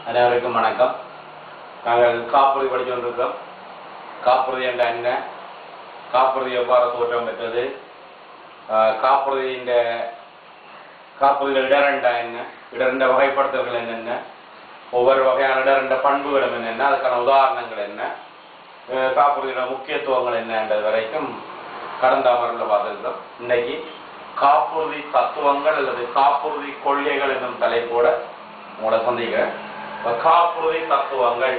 அனைவருக்கும் வணக்கம் நாங்கள் காப்புறுதி படித்து கொண்டிருக்கிறோம் காப்புறுதி என்ற என்ன காப்புறுதி எவ்வாறு தோற்றம் பெற்றது ஆஹ் காப்புறுதியின் காப்புறுதியில் இடரண்ட என்ன இடரண்ட வகைப்படுத்தல்கள் என்னென்ன ஒவ்வொரு வகையான இடரண்ட பண்புகளும் என்னென்ன அதுக்கான உதாரணங்கள் என்ன ஆஹ் காப்புறுதியோட முக்கியத்துவங்கள் என்னன்றது வரைக்கும் கடந்த அமர்வில் பார்த்துருக்கிறோம் இன்னைக்கு காப்புறுதி தத்துவங்கள் அல்லது காப்புறுதி கொள்கைகள் என்னும் தலைப்போட உங்களை சந்திக்கிறேன் இப்ப காப்புறுதி தத்துவங்கள்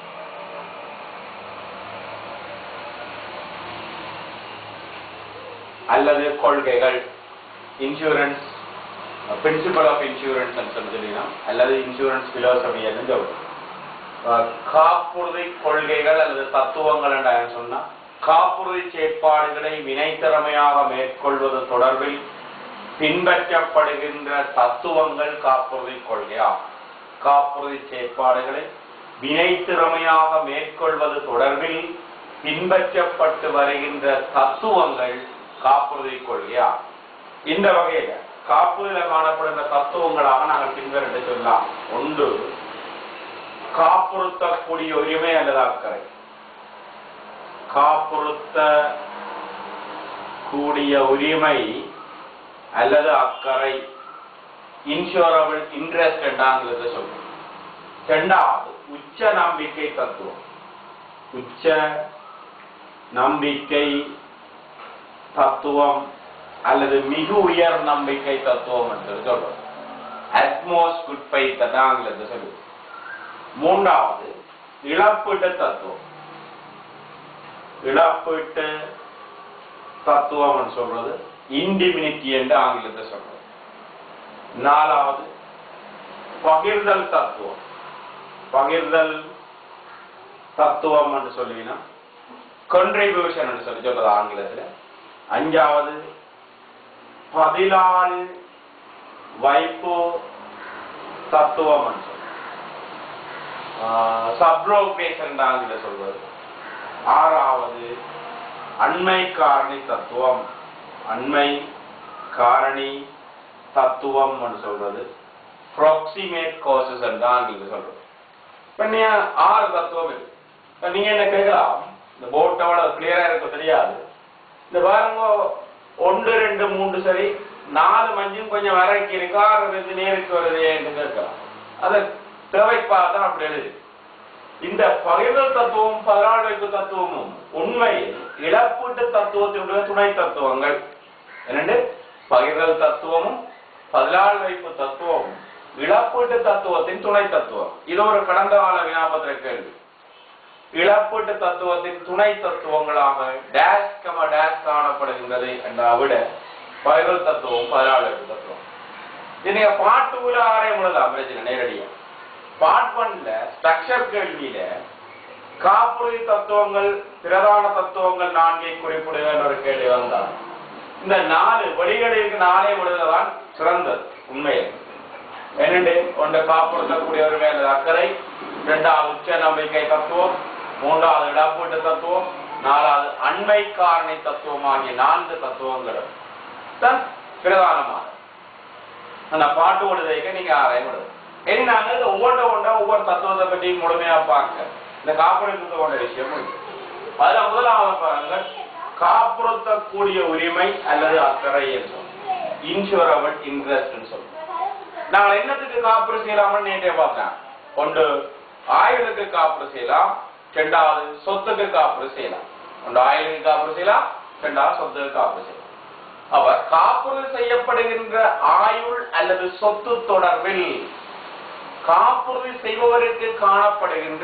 அல்லது கொள்கைகள் இன்சூரன்ஸ் பிரின்சிபல் ஆஃப் இன்சூரன்ஸ் சொல்லினா அல்லது இன்சூரன்ஸ் பிலோசபி சொல்லுவோம் அஹ் காப்புறுதி கொள்கைகள் அல்லது தத்துவங்கள் என்று சொன்னா காப்புறுதி செயற்பாடுகளை வினைத்திறமையாக மேற்கொள்வது தொடர்பில் பின்பற்றப்படுகின்ற தத்துவங்கள் காப்புறுதி கொள்கையாகும் காப்புறுதி செயற்பாடுகளை வினைத்திறமையாக மேற்கொள்வது தொடர்பில் பின்பற்றப்பட்டு வருகின்ற தத்துவங்கள் காப்புறுதி கொள்கையாகும் இந்த வகையில காப்புறுதியில காணப்படுகின்ற தத்துவங்களாக நாங்கள் பின்வரத்தை சொல்லலாம் ஒன்று காப்புறுத்தக்கூடிய உரிமை அல்லது அக்கறை காப்புறுத்த கூடிய உரிமை அல்லது அக்கறை இன்சூரபிள் இன்ட்ரெஸ்ட் என்ற ஆங்கிலத்தை சொல்றோம் இரண்டாவது உச்ச நம்பிக்கை தத்துவம் உச்ச நம்பிக்கை தத்துவம் அல்லது மிக உயர் நம்பிக்கை தத்துவம் என்று சொல்றோம் அட்மோஸ்ட் குட் ஃபைத் என்ற ஆங்கிலத்தை சொல்லுவோம் மூன்றாவது இழப்பீட்டு தத்துவம் இழப்பீட்டு தத்துவம் சொல்றது இன்டிமினிட்டி என்று ஆங்கிலத்தை சொல்றது நாலாவது பகிர்தல் தத்துவம் பகிர்தல் தத்துவம் என்று சொல்லினா contribution என்று சொல்லி சொல்றது ஆங்கிலத்துல அஞ்சாவது பதிலாள் வைப்பு தத்துவம் என்று சொல்றது சப்ரோபேஷன் ஆங்கில சொல்வது ஆறாவது அண்மை காரணி தத்துவம் அண்மை காரணி தத்துவம் என்று சொல்றது ப்ராக்சிமேட் காசஸ் என்று ஆங்கில சொல்றது இப்ப நீ ஆறு தத்துவம் இருக்கு இப்ப நீங்க என்ன கேட்கலாம் இந்த போர்ட் அவ்வளவு கிளியரா இருக்க தெரியாது இந்த பாருங்க ஒன்று ரெண்டு மூன்று சரி நாலு மஞ்சும் கொஞ்சம் வரைக்கு இருக்கு ஆறு ரெண்டு நேருக்கு வருது என்று கேட்கலாம் அதை தேவைப்பாதான் அப்படி எழுது இந்த பகிர்தல் தத்துவம் பதினாறு வைப்பு தத்துவமும் உண்மையில் இழப்பீட்டு தத்துவத்தினுடைய துணை தத்துவங்கள் என்னண்டு பகிர்தல் தத்துவமும் பதினாறு வைப்பு தத்துவமும் இழப்பீட்டு தத்துவத்தின் துணை தத்துவம் இது ஒரு கடந்த கால வினாபத்திர கேள்வி இழப்பீட்டு தத்துவத்தின் துணை தத்துவங்களாக டேஷ் கம டேஷ் காணப்படுகின்றது என்ற விட பகிர்தல் தத்துவம் பதினாறு வைப்பு தத்துவம் இது நீங்க பாட்டு உள்ள ஆரையும் உள்ளதான் பிரச்சனை நேரடியா பார்ட் ஒன்ல ஸ்ட்ரக்சர் கேள்வியில காப்புறுதி தத்துவங்கள் பிரதான தத்துவங்கள் நான்கை குறிப்பிடுங்க என்ற ஒரு கேள்வி வந்தால் இந்த நாலு வழிகளிற்கு நாளே விடுவதுதான் சிறந்தது உண்மையில் என்னண்டு ஒன்று காப்புறுத்தக்கூடிய ஒரு மேல அக்கறை இரண்டாவது உச்ச நம்பிக்கை தத்துவம் மூன்றாவது இழப்பீட்டு தத்துவம் நாலாவது அண்மை காரணி தத்துவம் ஆகிய நான்கு தத்துவங்களும் தான் பிரதானமானது அந்த பாட்டு விடுதைக்கு நீங்க ஆராயம் விடுது இனி நாங்க இந்த ஒவ்வொன்ற ஒன்றா ஒவ்வொரு தத்துவத்தை பற்றி முழுமையா பார்க்க இந்த காப்புறுத்தத்தை கொண்ட விஷயம் இருக்கு. அதுல முதலாவது பாருங்க காப்புறுத்தக்கூடிய உரிமை அல்லது அக்கறை என்று இன்சூரபிள் இன்ட்ரெஸ்ட் சொல்லுவோம் நாங்கள் என்னத்துக்கு காப்புறு செய்யலாம்னு நேற்றே பார்த்தேன் ஒன்று ஆயுளுக்கு காப்புறு செய்யலாம் ரெண்டாவது சொத்துக்கு காப்புறு செய்யலாம் ஒன்று ஆயுளுக்கு காப்புறு செய்யலாம் ரெண்டாவது சொத்துக்கு காப்புறு செய்யலாம் அப்ப காப்புறுதி செய்யப்படுகின்ற ஆயுள் அல்லது சொத்து தொடர்பில் காப்புறுதி செய்பவருக்கு காணப்படுகின்ற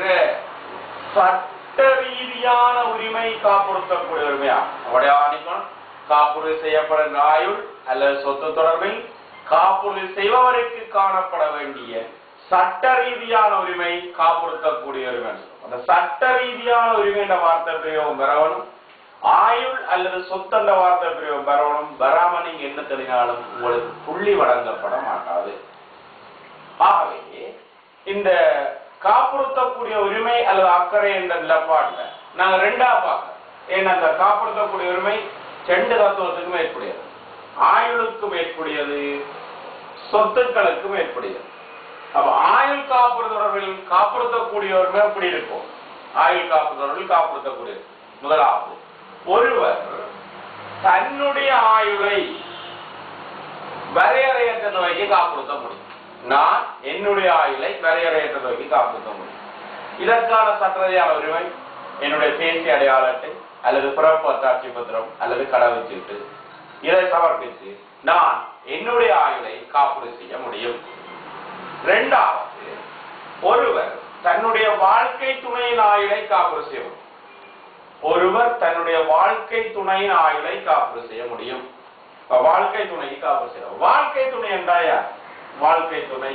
சட்ட ரீதியான உரிமை காப்புறுத்தக்கூடிய உரிமையா அவடையானிக்கணும் காப்புறுதி செய்யப்படுகின்ற ஆயுள் அல்லது சொத்து தொடர்பில் காப்புறுதி செய்பவருக்கு காணப்பட வேண்டிய சட்ட ரீதியான உரிமை காப்புறுத்தக்கூடிய உரிமை அந்த சட்ட ரீதியான உரிமை என்ற வார்த்தை பிரயோகம் பெறவனும் ஆயுள் அல்லது சொத்தண்ட வார்த்தை பிரயோகம் பெறவனும் பெறாம நீங்க என்ன தெரிஞ்சாலும் உங்களுக்கு புள்ளி வழங்கப்பட மாட்டாது ஆகவே இந்த காப்புறுத்தக்கூடிய உரிமை அல்லது அக்கறை என்ற நிலப்பாட்டுல நாங்க ரெண்டா பார்க்க ஏன்னா அந்த காப்புறுத்தக்கூடிய உரிமை ரெண்டு தத்துவத்துக்கும் ஏற்புடையது ஆயுளுக்கும் ஏற்புடையது சொத்துக்களுக்கும் ஏற்புடையது அப்ப ஆயுள் காப்புறுதி தொடர்பில் காப்புறுத்தக்கூடியவர்கள் எப்படி இருக்கும் ஆயுள் காப்பு தொடர்பில் காப்புறுத்தக்கூடிய முதலாவது ஒருவர் தன்னுடைய ஆயுளை வரையறையற்ற நோய்க்கு காப்புறுத்த முடியும் நான் என்னுடைய ஆயுளை வரையறையற்ற நோய்க்கு காப்புறுத்த முடியும் இதற்கான சட்டரீதியான உரிமை என்னுடைய தேசிய அடையாள அட்டை அல்லது பிறப்பு அத்தாட்சி பத்திரம் அல்லது கடவுச்சீட்டு இதை சமர்ப்பித்து நான் என்னுடைய ஆயுளை காப்புறுதி செய்ய முடியும் இரண்டாவது ஒருவர் தன்னுடைய வாழ்க்கை துணையின் ஆயுளை காப்புறுதி செய்ய முடியும் ஒருவர் தன்னுடைய வாழ்க்கை துணையின் ஆயுளை காப்புறுதி செய்ய முடியும் இப்ப வாழ்க்கை துணைக்கு காப்புறுதி செய்யலாம் வாழ்க்கை துணை என்றா யார் வாழ்க்கை துணை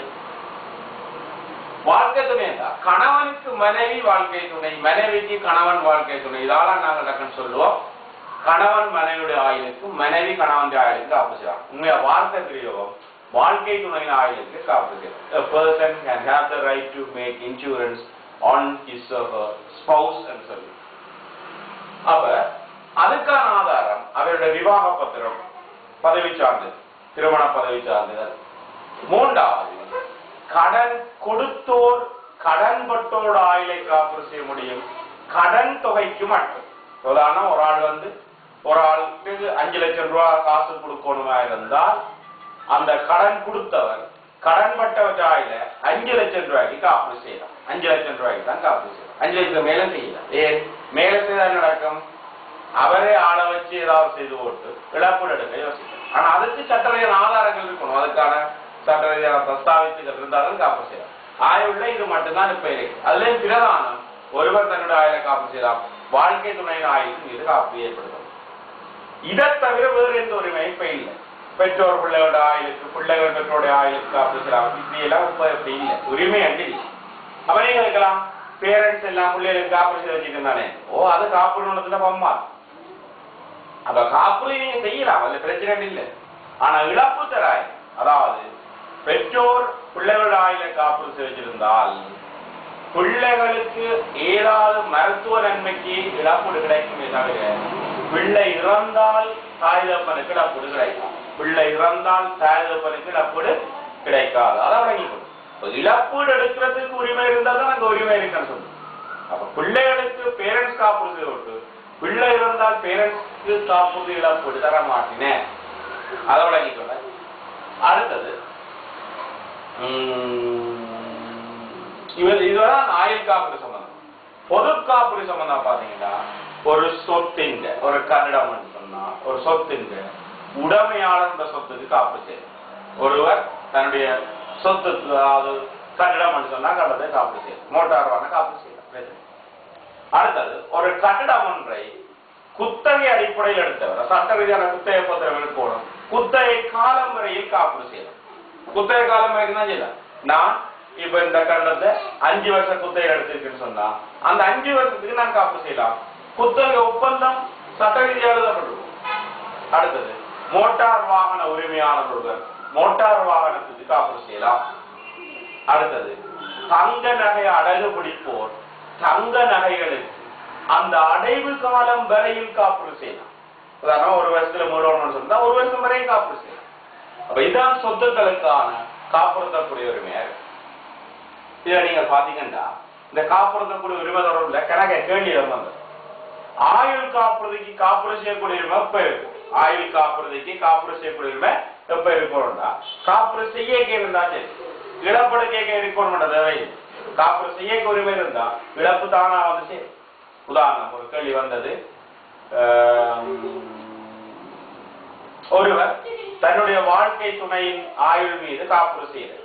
வாழ்க்கை துணை என்றா கணவனுக்கு மனைவி வாழ்க்கை துணை மனைவிக்கு கணவன் வாழ்க்கை துணை இதால நாங்கள் டக்குன்னு சொல்லுவோம் கணவன் மனைவியுடைய ஆயுளுக்கு மனைவி கணவனுடைய ஆயுளுக்கு காப்பு செய்யலாம் உண்மையா வார்த்தை பிரயோகம் வாழ்க்கை துணையின் ஆயுளுக்கு காப்பு செய்யலாம் a person can have the right to make insurance on his or her spouse and சொல்லி அப்ப அதுக்கான ஆதாரம் அவருடைய விவாக பத்திரம் பதவி சான்றிதழ் திருமண பதவி சான்றிதழ் மூன்றாவது கடன் கொடுத்தோர் கடன்பட்டோட ஆயுளை காப்பு செய்ய முடியும் கடன் தொகைக்கு மட்டும் உதாரணம் ஒரு ஆள் வந்து ஒரு ஆளுக்கு அஞ்சு லட்சம் ரூபாய் காசு கொடுக்கணுமா இருந்தால் அந்த கடன் கொடுத்தவர் கடன்பட்டவற்ற ஆயில அஞ்சு லட்சம் ரூபாய்க்கு காப்பு செய்யலாம் அஞ்சு லட்சம் ரூபாய்க்கு தான் காப்பு செய்யலாம் அஞ்சு லட்சம் மேல செய்யலாம் ஏன் மேல செய்தால் நடக்கும் அவரே ஆளை வச்சு ஏதாவது செய்து போட்டு இழப்பீடு எடுக்க யோசிக்கணும் ஆனா அதுக்கு சட்டரீதியான ஆதாரங்கள் இருக்கணும் அதுக்கான சட்டரீதியான தஸ்தாவேஜுகள் இருந்தாலும் காப்பு செய்யலாம் ஆயுள்ள இது மட்டும்தான் இப்ப இருக்கு அதுலயும் பிரதானம் ஒருவர் தன்னுடைய ஆயுளை காப்பு செய்யலாம் வாழ்க்கை துணையின் ஆயுளுக்கு மீது காப்பு ஏற்படுத்தணும் இதை தவிர வேறு எந்த உரிமையும் இப்ப இல்லை பெற்றோர் பிள்ளையோட ஆயுளுக்கு பிள்ளைகள் பெற்றோருடைய ஆயுளுக்கு காப்பு செய்யலாம் இப்படி எல்லாம் இப்ப இப்படி இல்லை உரிமை அண்டு இல்லை அப்ப நீங்க இருக்கலாம் பேரண்ட்ஸ் எல்லாம் பிள்ளைகளுக்கு காப்பு செய்து வச்சுட்டு தானே ஓ அது காப்புன்னு பம்மா அப்ப காப்புல நீங்க செய்யலாம் அதுல பிரச்சனை இல்லை ஆனா இழப்பு தராய் அதாவது பெற்றோர் பிள்ளைகளோட ஆயுளை காப்பு செஞ்சிருந்தால் பிள்ளைகளுக்கு ஏதாவது மருத்துவ நன்மைக்கு இழப்பீடு கிடைக்குமே தவிர பிள்ளை இறந்தால் தாய் தகப்பனுக்கு இழப்பீடு கிடைக்கும் பிள்ளை இறந்தால் தாய் தகப்பனுக்கு இழப்பீடு கிடைக்காது அதை வழங்கிக்கணும் இப்ப இழப்பீடு எடுக்கிறதுக்கு உரிமை இருந்தால் தான் அங்க உரிமை இருக்குன்னு சொல்லுவோம் அப்ப பிள்ளைகளுக்கு பேரண்ட்ஸ் காப்புறுதி செய்து விட்டு பிள்ளை இருந்தால் பேரண்ட்ஸ்க்கு காப்புறுதி இழப்பீடு தர மாட்டினேன் அதை வழங்கிக்கொள்ள அடுத்தது உம், இவர் இதுவரை ஆயுள் காப்புறுதி சம்பந்தம் பொது காப்புறுதி சம்பந்தம் பாத்தீங்கன்னா ஒரு சொத்தின் ஒரு கன்னடம் சொன்னா ஒரு சொத்தின் உடமையாளர் சொத்துக்கு காப்பு செய்யும் ஒருவர் தன்னுடைய சொத்துக்கு அதாவது கட்டிடம் சொன்னா கட்டத்தை காப்பு செய்யும் மோட்டார் வாங்க காப்பு செய்யலாம் பிரச்சனை இல்லை. அடுத்தது ஒரு கட்டிடம் ஒன்றை குத்தகை அடிப்படையில் எடுத்தவர் சட்ட ரீதியான குத்தகை பத்திரம் எடுக்கணும் குத்தகை காலம் வரையில் காப்பு செய்யலாம் குத்தகை காலம் வரைக்கும் தான் செய்யலாம் நான் இப்ப இந்த கட்டடத்தை அஞ்சு வருஷம் குத்தகை எடுத்திருக்கேன்னு சொன்னா அந்த அஞ்சு வருஷத்துக்கு நான் காப்பு செய்யலாம் குத்தகை ஒப்பந்தம் சட்ட ரீதியாக எழுதப்பட்டிருக்கும் அடுத்தது மோட்டார் வாகன உரிமையாளர் ஒருவர் மோட்டார் வாகனத்துக்கு காப்பு செய்யலாம் அடுத்தது தங்க நகை அடகு பிடிப்போர் தங்க நகைகளுக்கு அந்த அடைவு காலம் வரையில் காப்புறு செய்யலாம் உதாரணம் ஒரு வருஷத்துல மூடணும்னு சொன்னா ஒரு வருஷம் வரையும் காப்புறு செய்யலாம் அப்ப இதான் சொத்துக்களுக்கான காப்புறுத்தக்கூடிய உரிமையா இருக்கு இதை நீங்க பாத்தீங்கன்னா இந்த காப்புறுத்தக்கூடிய உரிமை தொடர்புல கணக்க கேள்வியிடம் வந்தது ஆயுள் காப்புறுதிக்கு காப்புறுதி செய்யக்கூடிய உரிமை எப்ப இருக்கும் ஆயுள் காப்புறுதிக்கு காப்புறுதி செய்யக்கூடிய உரிமை எப்ப இருக்கணும்னா காப்புறுதி செய்ய இருந்தா சரி இழப்பீடு கேட்க இருக்கணும்ன்ற தேவையில்லை காப்புறுதி செய்ய உரிமை இருந்தா இழப்பு தானா வந்து சரி உதாரணம் ஒரு கேள்வி வந்தது ஆம், ஒருவர் தன்னுடைய வாழ்க்கை துணையின் ஆயுள் மீது காப்புறுதி செய்கிறார்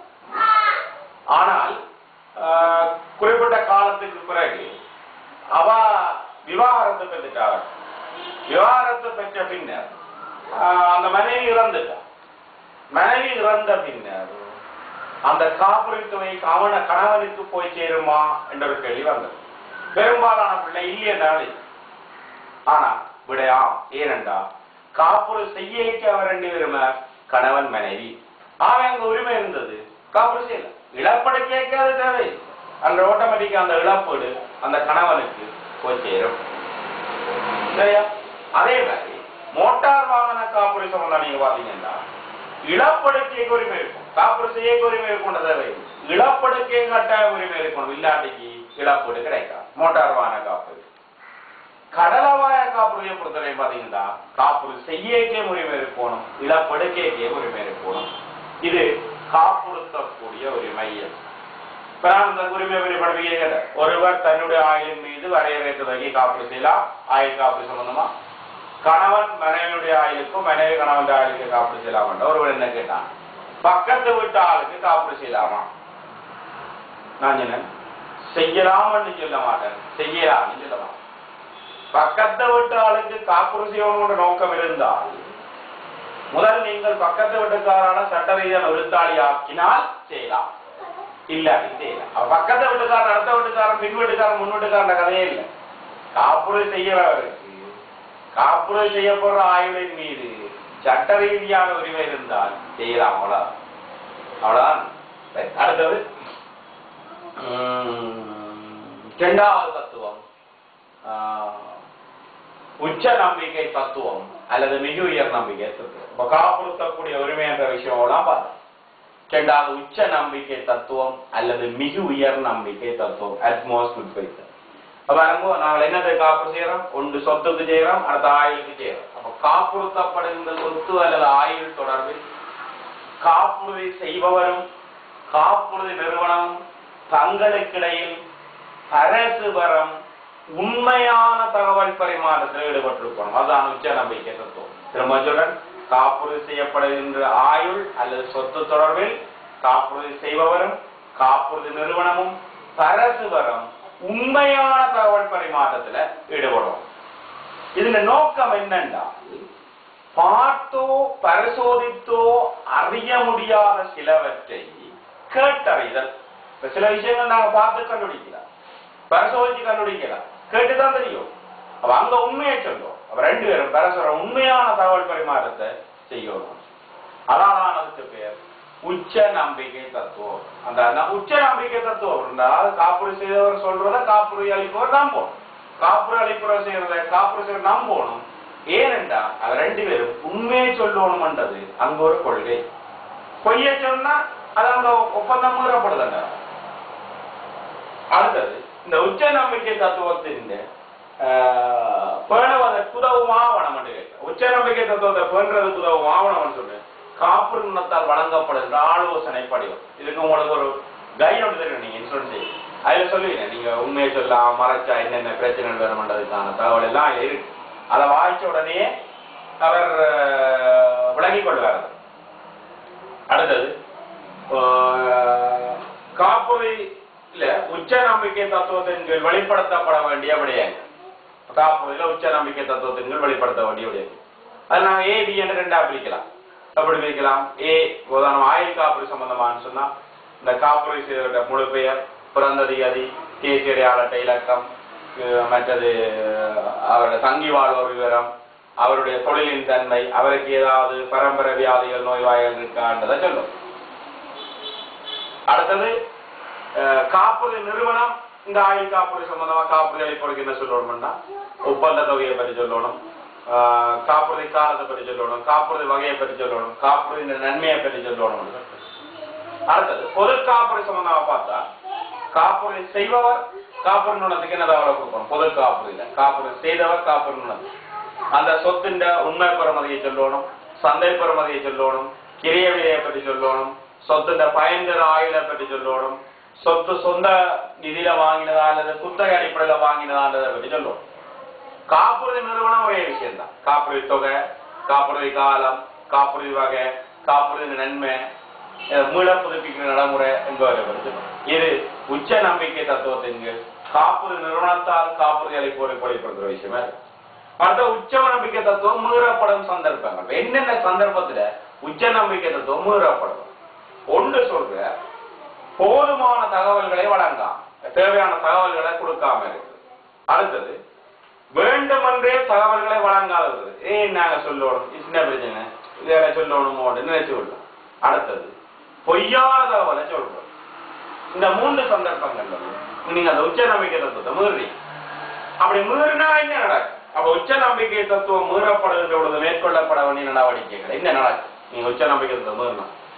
ஆனால் ஆஹ், குறிப்பிட்ட காலத்துக்கு பிறகு அவ விவாகரத்து பெற்றுட்டார் விவாகரத்து பெற்ற பின்னர் ஆஹ், அந்த மனைவி இறந்துட்டார் மனைவி இறந்த பின்னர் அந்த காப்புறுதி தொகை அவன கணவனுக்கு போய் சேருமா என்ற ஒரு கேள்வி வந்தது பெரும்பாலான பிள்ளை இல்லையென்றால் ஆனா விடையாம் ஏனென்றா காப்புறுதி செய்யக்கு அவர் ரெண்டு பேருமே கணவன் மனைவி அவன் அங்க உரிமை இருந்தது காப்புறுதி செய்யல இழப்பீடு கேட்காத தேவை அந்த ஆட்டோமேட்டிக்கா அந்த இழப்பீடு அந்த கணவனுக்கு போய் சேரும் சரியா அதே மாதிரி மோட்டார் வாகன காப்புறுதி சம்பந்தம் நீங்க பாத்தீங்கன்னா இழப்பீடு கேட்க உரிமை இருக்கும் காப்புறு செய்ய உரிமை இருக்கணும் தேவை இழப்படுக்கே கட்டாய உரிமை இருக்கணும் இல்லாட்டிக்கு இழப்பீடு கிடைக்காது மோட்டார் வாகன காப்பு கடலவாய காப்புறுதியை பொறுத்தவரை பாத்தீங்கன்னா காப்புறுதி செய்யக்கே உரிமை இருக்கணும் இழப்படுக்கே உரிமை இருக்கணும் இது காப்புறுத்தக்கூடிய உரிமை இப்ப நான் இந்த உரிமை வெளிப்படுவீங்க ஒருவர் தன்னுடைய ஆயுளின் மீது வரையறைத்ததற்கு காப்பீடு செய்யலாம் ஆயுள் காப்பீடு சம்பந்தமா கணவன் மனைவியுடைய ஆயுளுக்கும் மனைவி கணவன் ஆயுளுக்கு காப்பீடு செய்யலாமா ஒருவர் என்ன கேட்டான் பக்கத்து வீட்டு ஆளுக்கு காப்பீடு செய்யலாமா நான் சொன்னேன் செய்யலாம்னு சொல்ல மாட்டேன் செய்யலாம்னு சொல்ல மாட்டேன் பக்கத்து வீட்டு ஆளுக்கு காப்புறுதி செய்யணும்ன்ற நோக்கம் இருந்தால் முதல் நீங்கள் பக்கத்து வீட்டுக்காரான சட்ட ரீதியான விருத்தாளி ஆக்கினால் செய்யலாம் இல்லாட்டி செய்யலாம் அவ பக்கத்து வீட்டுக்காரன் அடுத்த வீட்டுக்காரன் பின் வீட்டுக்காரன் முன் வீட்டுக்காரன் கதையே இல்லை காப்புறுதி செய்யறவருக்கு காப்புறுதி செய்ய போற ஆயுளின் மீது சட்ட ரீதியான உரிமை இருந்தால் செய்யலாம் அவ்வளவுதான் அவ்வளவுதான் சரி, அடுத்தது உம், இரண்டாவது தத்துவம் ஆஹ், உச்ச நம்பிக்கை தத்துவம் அல்லது மிக உயர் நம்பிக்கை தத்துவம் இப்ப காப்புறுத்தக்கூடிய உரிமை என்ற விஷயம் எல்லாம் பார்த்தோம் இரண்டாவது உச்ச நம்பிக்கை தத்துவம் அல்லது மிக உயர் நம்பிக்கை தத்துவம் அட்மோஸ்ட் குட் ஃபைத் அப்ப அங்க நாங்கள் என்னது காப்பு செய்யறோம் ஒன்று சொத்துக்கு செய்யறோம் அடுத்த ஆயுளுக்கு செய்யறோம் அப்ப காப்புறுத்தப்படுகின்ற சொத்து அல்லது ஆயுள் தொடர்பில் காப்புறுதி செய்பவரும் காப்புறுதி நிறுவனமும் தங்களுக்கிடையில் பரசுபரம் உண்மையான தகவல் பரிமாற்றத்தில் ஈடுபட்டிருக்கணும் அதுதான் உச்ச நம்பிக்கை தத்துவம் திரும்ப சொல்றேன் காப்புறுதி செய்யப்படுகின்ற ஆயுள் அல்லது சொத்து தொடர்பில் காப்புறுதி செய்பவரும் காப்புறுதி நிறுவனமும் பரசுபரம் உண்மையான தகவல் பரிமாற்றத்துல ஈடுபடும் இதுல நோக்கம் என்னன்னா பார்த்தோ பரிசோதித்தோ அறிய முடியாத சிலவற்றை கேட்டறிதல் இப்ப சில விஷயங்கள் நாங்க பார்த்து கண்டுபிடிக்கலாம் பரிசோதிச்சு கண்டுபிடிக்கலாம் கேட்டுதான் தெரியும் அப்ப அங்க உண்மையை சொல்லும் அப்ப ரெண்டு பேரும் பரஸ்பர உண்மையான தகவல் பரிமாற்றத்தை செய்யணும் அதான் அதுக்கு பேர் உச்ச நம்பிக்கை தத்துவம் அந்த ந- உச்ச நம்பிக்கை தத்துவம் இருந்தால் காப்புறு செய்தவர் சொல்றத காப்புறுதி அளிப்பவர் நம்பணும் காப்புறு அளிப்பவர் செய்யறத காப்புறு செய்யற நம்பணும் ஏனென்றால் அது ரெண்டு பேரும் உண்மையை சொல்லணும்ன்றது அங்க ஒரு கொள்கை பொய்ய சொன்னா அது அங்க ஒப்பந்தம் மீறப்படுதுங்க அடுத்தது இந்த உச்ச நம்பிக்கை தத்துவத்தின் ஆஹ், பேணுவதற்கு உதவும் ஆவணம் என்று கேட்கிறேன். உச்ச நம்பிக்கை தத்துவத்தை பேணுறதுக்கு உதவும் ஆவணம் சொல்லு காப்புரிமத்தால் வழங்கப்படுகின்ற ஆலோசனை படிவம் இதுக்கு உங்களுக்கு ஒரு கைட் ஒன்று தெரியும் நீங்க இன்சூரன்ஸ் செய்ய அதுல சொல்லுவீங்க நீங்க உண்மையை சொல்லலாம் மறைச்சா என்னென்ன பிரச்சனை வேணும்ன்றதுக்கான தகவல் எல்லாம் அதுல இருக்கு அதை வாய்ச்ச உடனே அவர் ஆஹ், விளங்கிக் கொள்வார் அதை. அடுத்தது ஆஹ், காப்புறுதி இல்ல உச்ச நம்பிக்கை தத்துவத்தின் கீழ் வெளிப்படுத்தப்பட வேண்டிய விடயங்கள் காப்புறுதியில உச்ச நம்பிக்கை தத்துவத்தின் கீழ் வெளிப்படுத்த வேண்டிய விடயங்கள் அது நாங்க ஏ பி என்று ரெண்டா பிரிக்கலாம் எப்படி பிரிக்கலாம் ஏ உதாரணம் ஆயுள் காப்புறுதி சம்பந்தமானு சொன்னா இந்த காப்புறுதி செய்தவர்கிட்ட முழு பெயர் பிறந்த திகதி தேசிய அடையாள அட்டை இலக்கம் அஹ் மற்றது அஹ், அவருடைய தங்கி வாழ்வோர் விவரம் அவருடைய தொழிலின் தன்மை அவருக்கு ஏதாவது பரம்பரை வியாதிகள் நோய்வாய்கள் இருக்கான்றதை சொல்லும் அடுத்தது அஹ், காப்புறுதி நிறுவனம் இந்த ஆயுள் காப்புறுதி சம்பந்தமா காப்புறுதி அளிப்பவருக்கு என்ன சொல்லணும்னா ஒப்பந்த தொகையை பற்றி சொல்லணும் அஹ், காப்புறுதி காலத்தை பற்றி சொல்லணும் காப்புறுதி வகையை பற்றி சொல்லணும் காப்புறுதி நன்மையை பற்றி சொல்லணும் அடுத்தது பொது காப்புறுதி சம்பந்தமா பார்த்தா காப்புறுதி செய்பவர் காப்புறுதி நிறுவனத்துக்கு என்ன தகவலை கொடுக்கணும் பொது காப்புறுதியில காப்புறுதி செய்தவர் காப்புறுதி நிறுவனம் அந்த சொத்தின் உண்மை பெறுமதியை சொல்லணும் சந்தை பெறுமதியை சொல்லணும் கிரிய விலையை பற்றி சொல்லணும் சொத்தின் பயன்தர ஆயுளை பற்றி சொல்லணும் சொத்து சொந்த நிதியில வாங்கினதா அல்லது குத்தகை அடிப்படையில வாங்கினதான்றதை பற்றி சொல்லணும் காப்புறுதி நிறுவனம் ஒரே விஷயம் தான் காப்புறுதி தொகை காப்புறுதி காலம் காப்புறுதி வகை காப்புறுதி நன்மை அஹ் மீள புதுப்பிக்கிற நடைமுறை என்பவரை பற்றி இது உச்ச நம்பிக்கை தத்துவத்தின் கீழ் காப்புறுதி நிறுவனத்தால் காப்புறுதி அளிப்போரை வெளிப்படுத்துற விஷயமா இருக்கு அடுத்த உச்ச நம்பிக்கை தத்துவம் மீறப்படும் சந்தர்ப்பங்கள் இப்ப என்னென்ன சந்தர்ப்பத்துல உச்ச நம்பிக்கை தத்துவம் மீறப்படும் ஒன்று சொல்ற போதுமான தகவல்களை வழங்காம தேவையான தகவல்களை கொடுக்காம இருக்கு அடுத்தது வேண்டுமென்றே தகவல்களை வழங்காதது ஏன் நாங்க சொல்லணும் இது சின்ன பிரச்சனை வேற சொல்லணுமோன்னு நினைச்சு விடலாம் அடுத்தது பொய்யான தகவலை சொல்றோம் இந்த மூன்று சந்தர்ப்பங்கள்ல நீங்க அந்த உச்ச நம்பிக்கை தத்துவத்தை மீறி அப்படி மீறினா என்ன நடக்கும் அப்ப உச்ச நம்பிக்கை தத்துவம் மீறப்படுகின்ற பொழுது மேற்கொள்ளப்பட வேண்டிய நடவடிக்கைகள் என்ன நடக்கும் நீங்க உச்ச நம்பிக்கை தத்துவம் மீறினா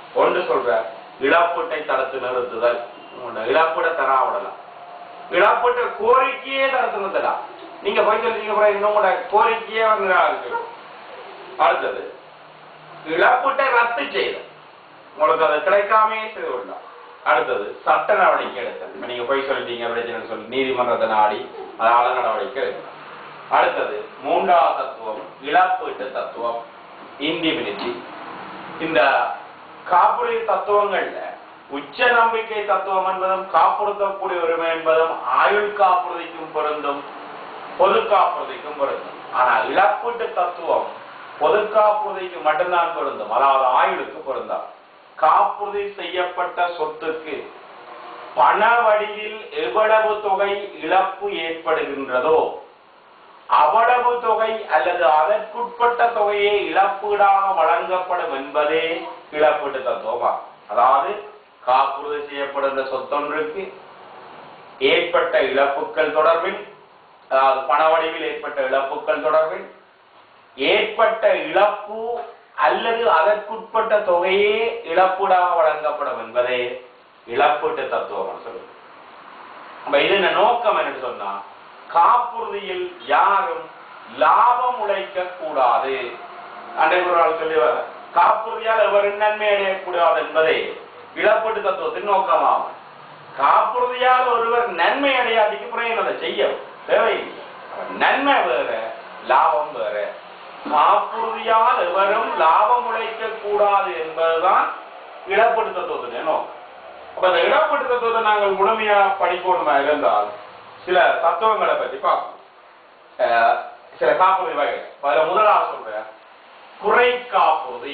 ஒன்று சொல்ற இழப்பீட்டை தடுத்து நிறுத்துதல் உங்களோட இழப்பீட தராவிடலாம் இழப்பீட்டு கோரிக்கையே தடுத்து நிறுத்தலாம் நீங்க போய் சொல்றீங்க பிறகு இன்னும் உங்களோட கோரிக்கையே வந்து இருக்கு அடுத்தது இழப்பீட்டை ரத்து செய்தல் உங்களுக்கு அது கிடைக்காமே செய்து விடலாம் அடுத்தது சட்ட நடவடிக்கை எடுத்தல் இப்ப நீங்க போய் சொல்லிட்டீங்க பிரச்சனை சொல்லி நீதிமன்றத்தை நாடி அதால நடவடிக்கை எடுக்கலாம் அடுத்தது மூன்றாவது தத்துவம் இழப்பீட்டு தத்துவம் இண்டிமினிட்டி இந்த காப்புறுதி தத்துவங்கள்ல உச்ச நம்பிக்கை தத்துவம் என்பதும் காப்புறுத்தக்கூடிய உரிமை என்பதும் ஆயுள் காப்புறுதிக்கும் பொருந்தும் பொது காப்புறுதிக்கும் பொருந்தும் ஆனா இழப்பீட்டு தத்துவம் பொது காப்புறுதிக்கு மட்டும்தான் பொருந்தும் அதாவது ஆயுளுக்கு பொருந்தாம் காப்புறுதி செய்யப்பட்ட சொத்துக்கு பண வடிவில் எவ்வளவு தொகை இழப்பு ஏற்படுகின்றதோ அவ்வளவு தொகை அல்லது அதற்குட்பட்ட தொகையே இழப்பீடாக வழங்கப்படும் என்பதே இழப்பீட்டு தத்துவமாகும் அதாவது காப்புறுதி செய்யப்படுகின்ற சொத்தொன்றுக்கு ஏற்பட்ட இழப்புகள் தொடர்பில் அதாவது பண வடிவில் ஏற்பட்ட இழப்புகள் தொடர்பில் ஏற்பட்ட இழப்பு அல்லது அதற்குட்பட்ட தொகையே இழப்பீடாக வழங்கப்படும் என்பதே இழப்பீட்டு தத்துவம் சொல்லுது அப்ப இதன் நோக்கம் என்னன்னு சொன்னா காப்புறுதியில் யாரும் லாபம் உழைக்க கூடாது அன்றைய ஒரு ஆள் சொல்லி வர காப்புறுதியால் எவரும் நன்மை அடையக்கூடாது என்பதே இழப்பீட்டு தத்துவத்தின் நோக்கமாகும் காப்புறுதியால் ஒருவர் நன்மை அடையாதிக்கு பிரயோஜனத்தை செய்ய தேவையில்லை நன்மை வேற லாபம் வேற காப்புறுதியால் எவரும் லாபம் உழைக்க கூடாது என்பதுதான் இழப்பீட்டு தத்துவத்தின் நோக்கம் அப்ப அந்த இழப்பீட்டு தத்துவத்தை நாங்கள் முழுமையா படிக்கணுமா இருந்தால் சில தத்துவங்களை பற்றி பார்ப்போம் அஹ் சில காப்புறுதி வகைகள் அதுல முதலாவது சொல்றேன் குறை காப்புறுதி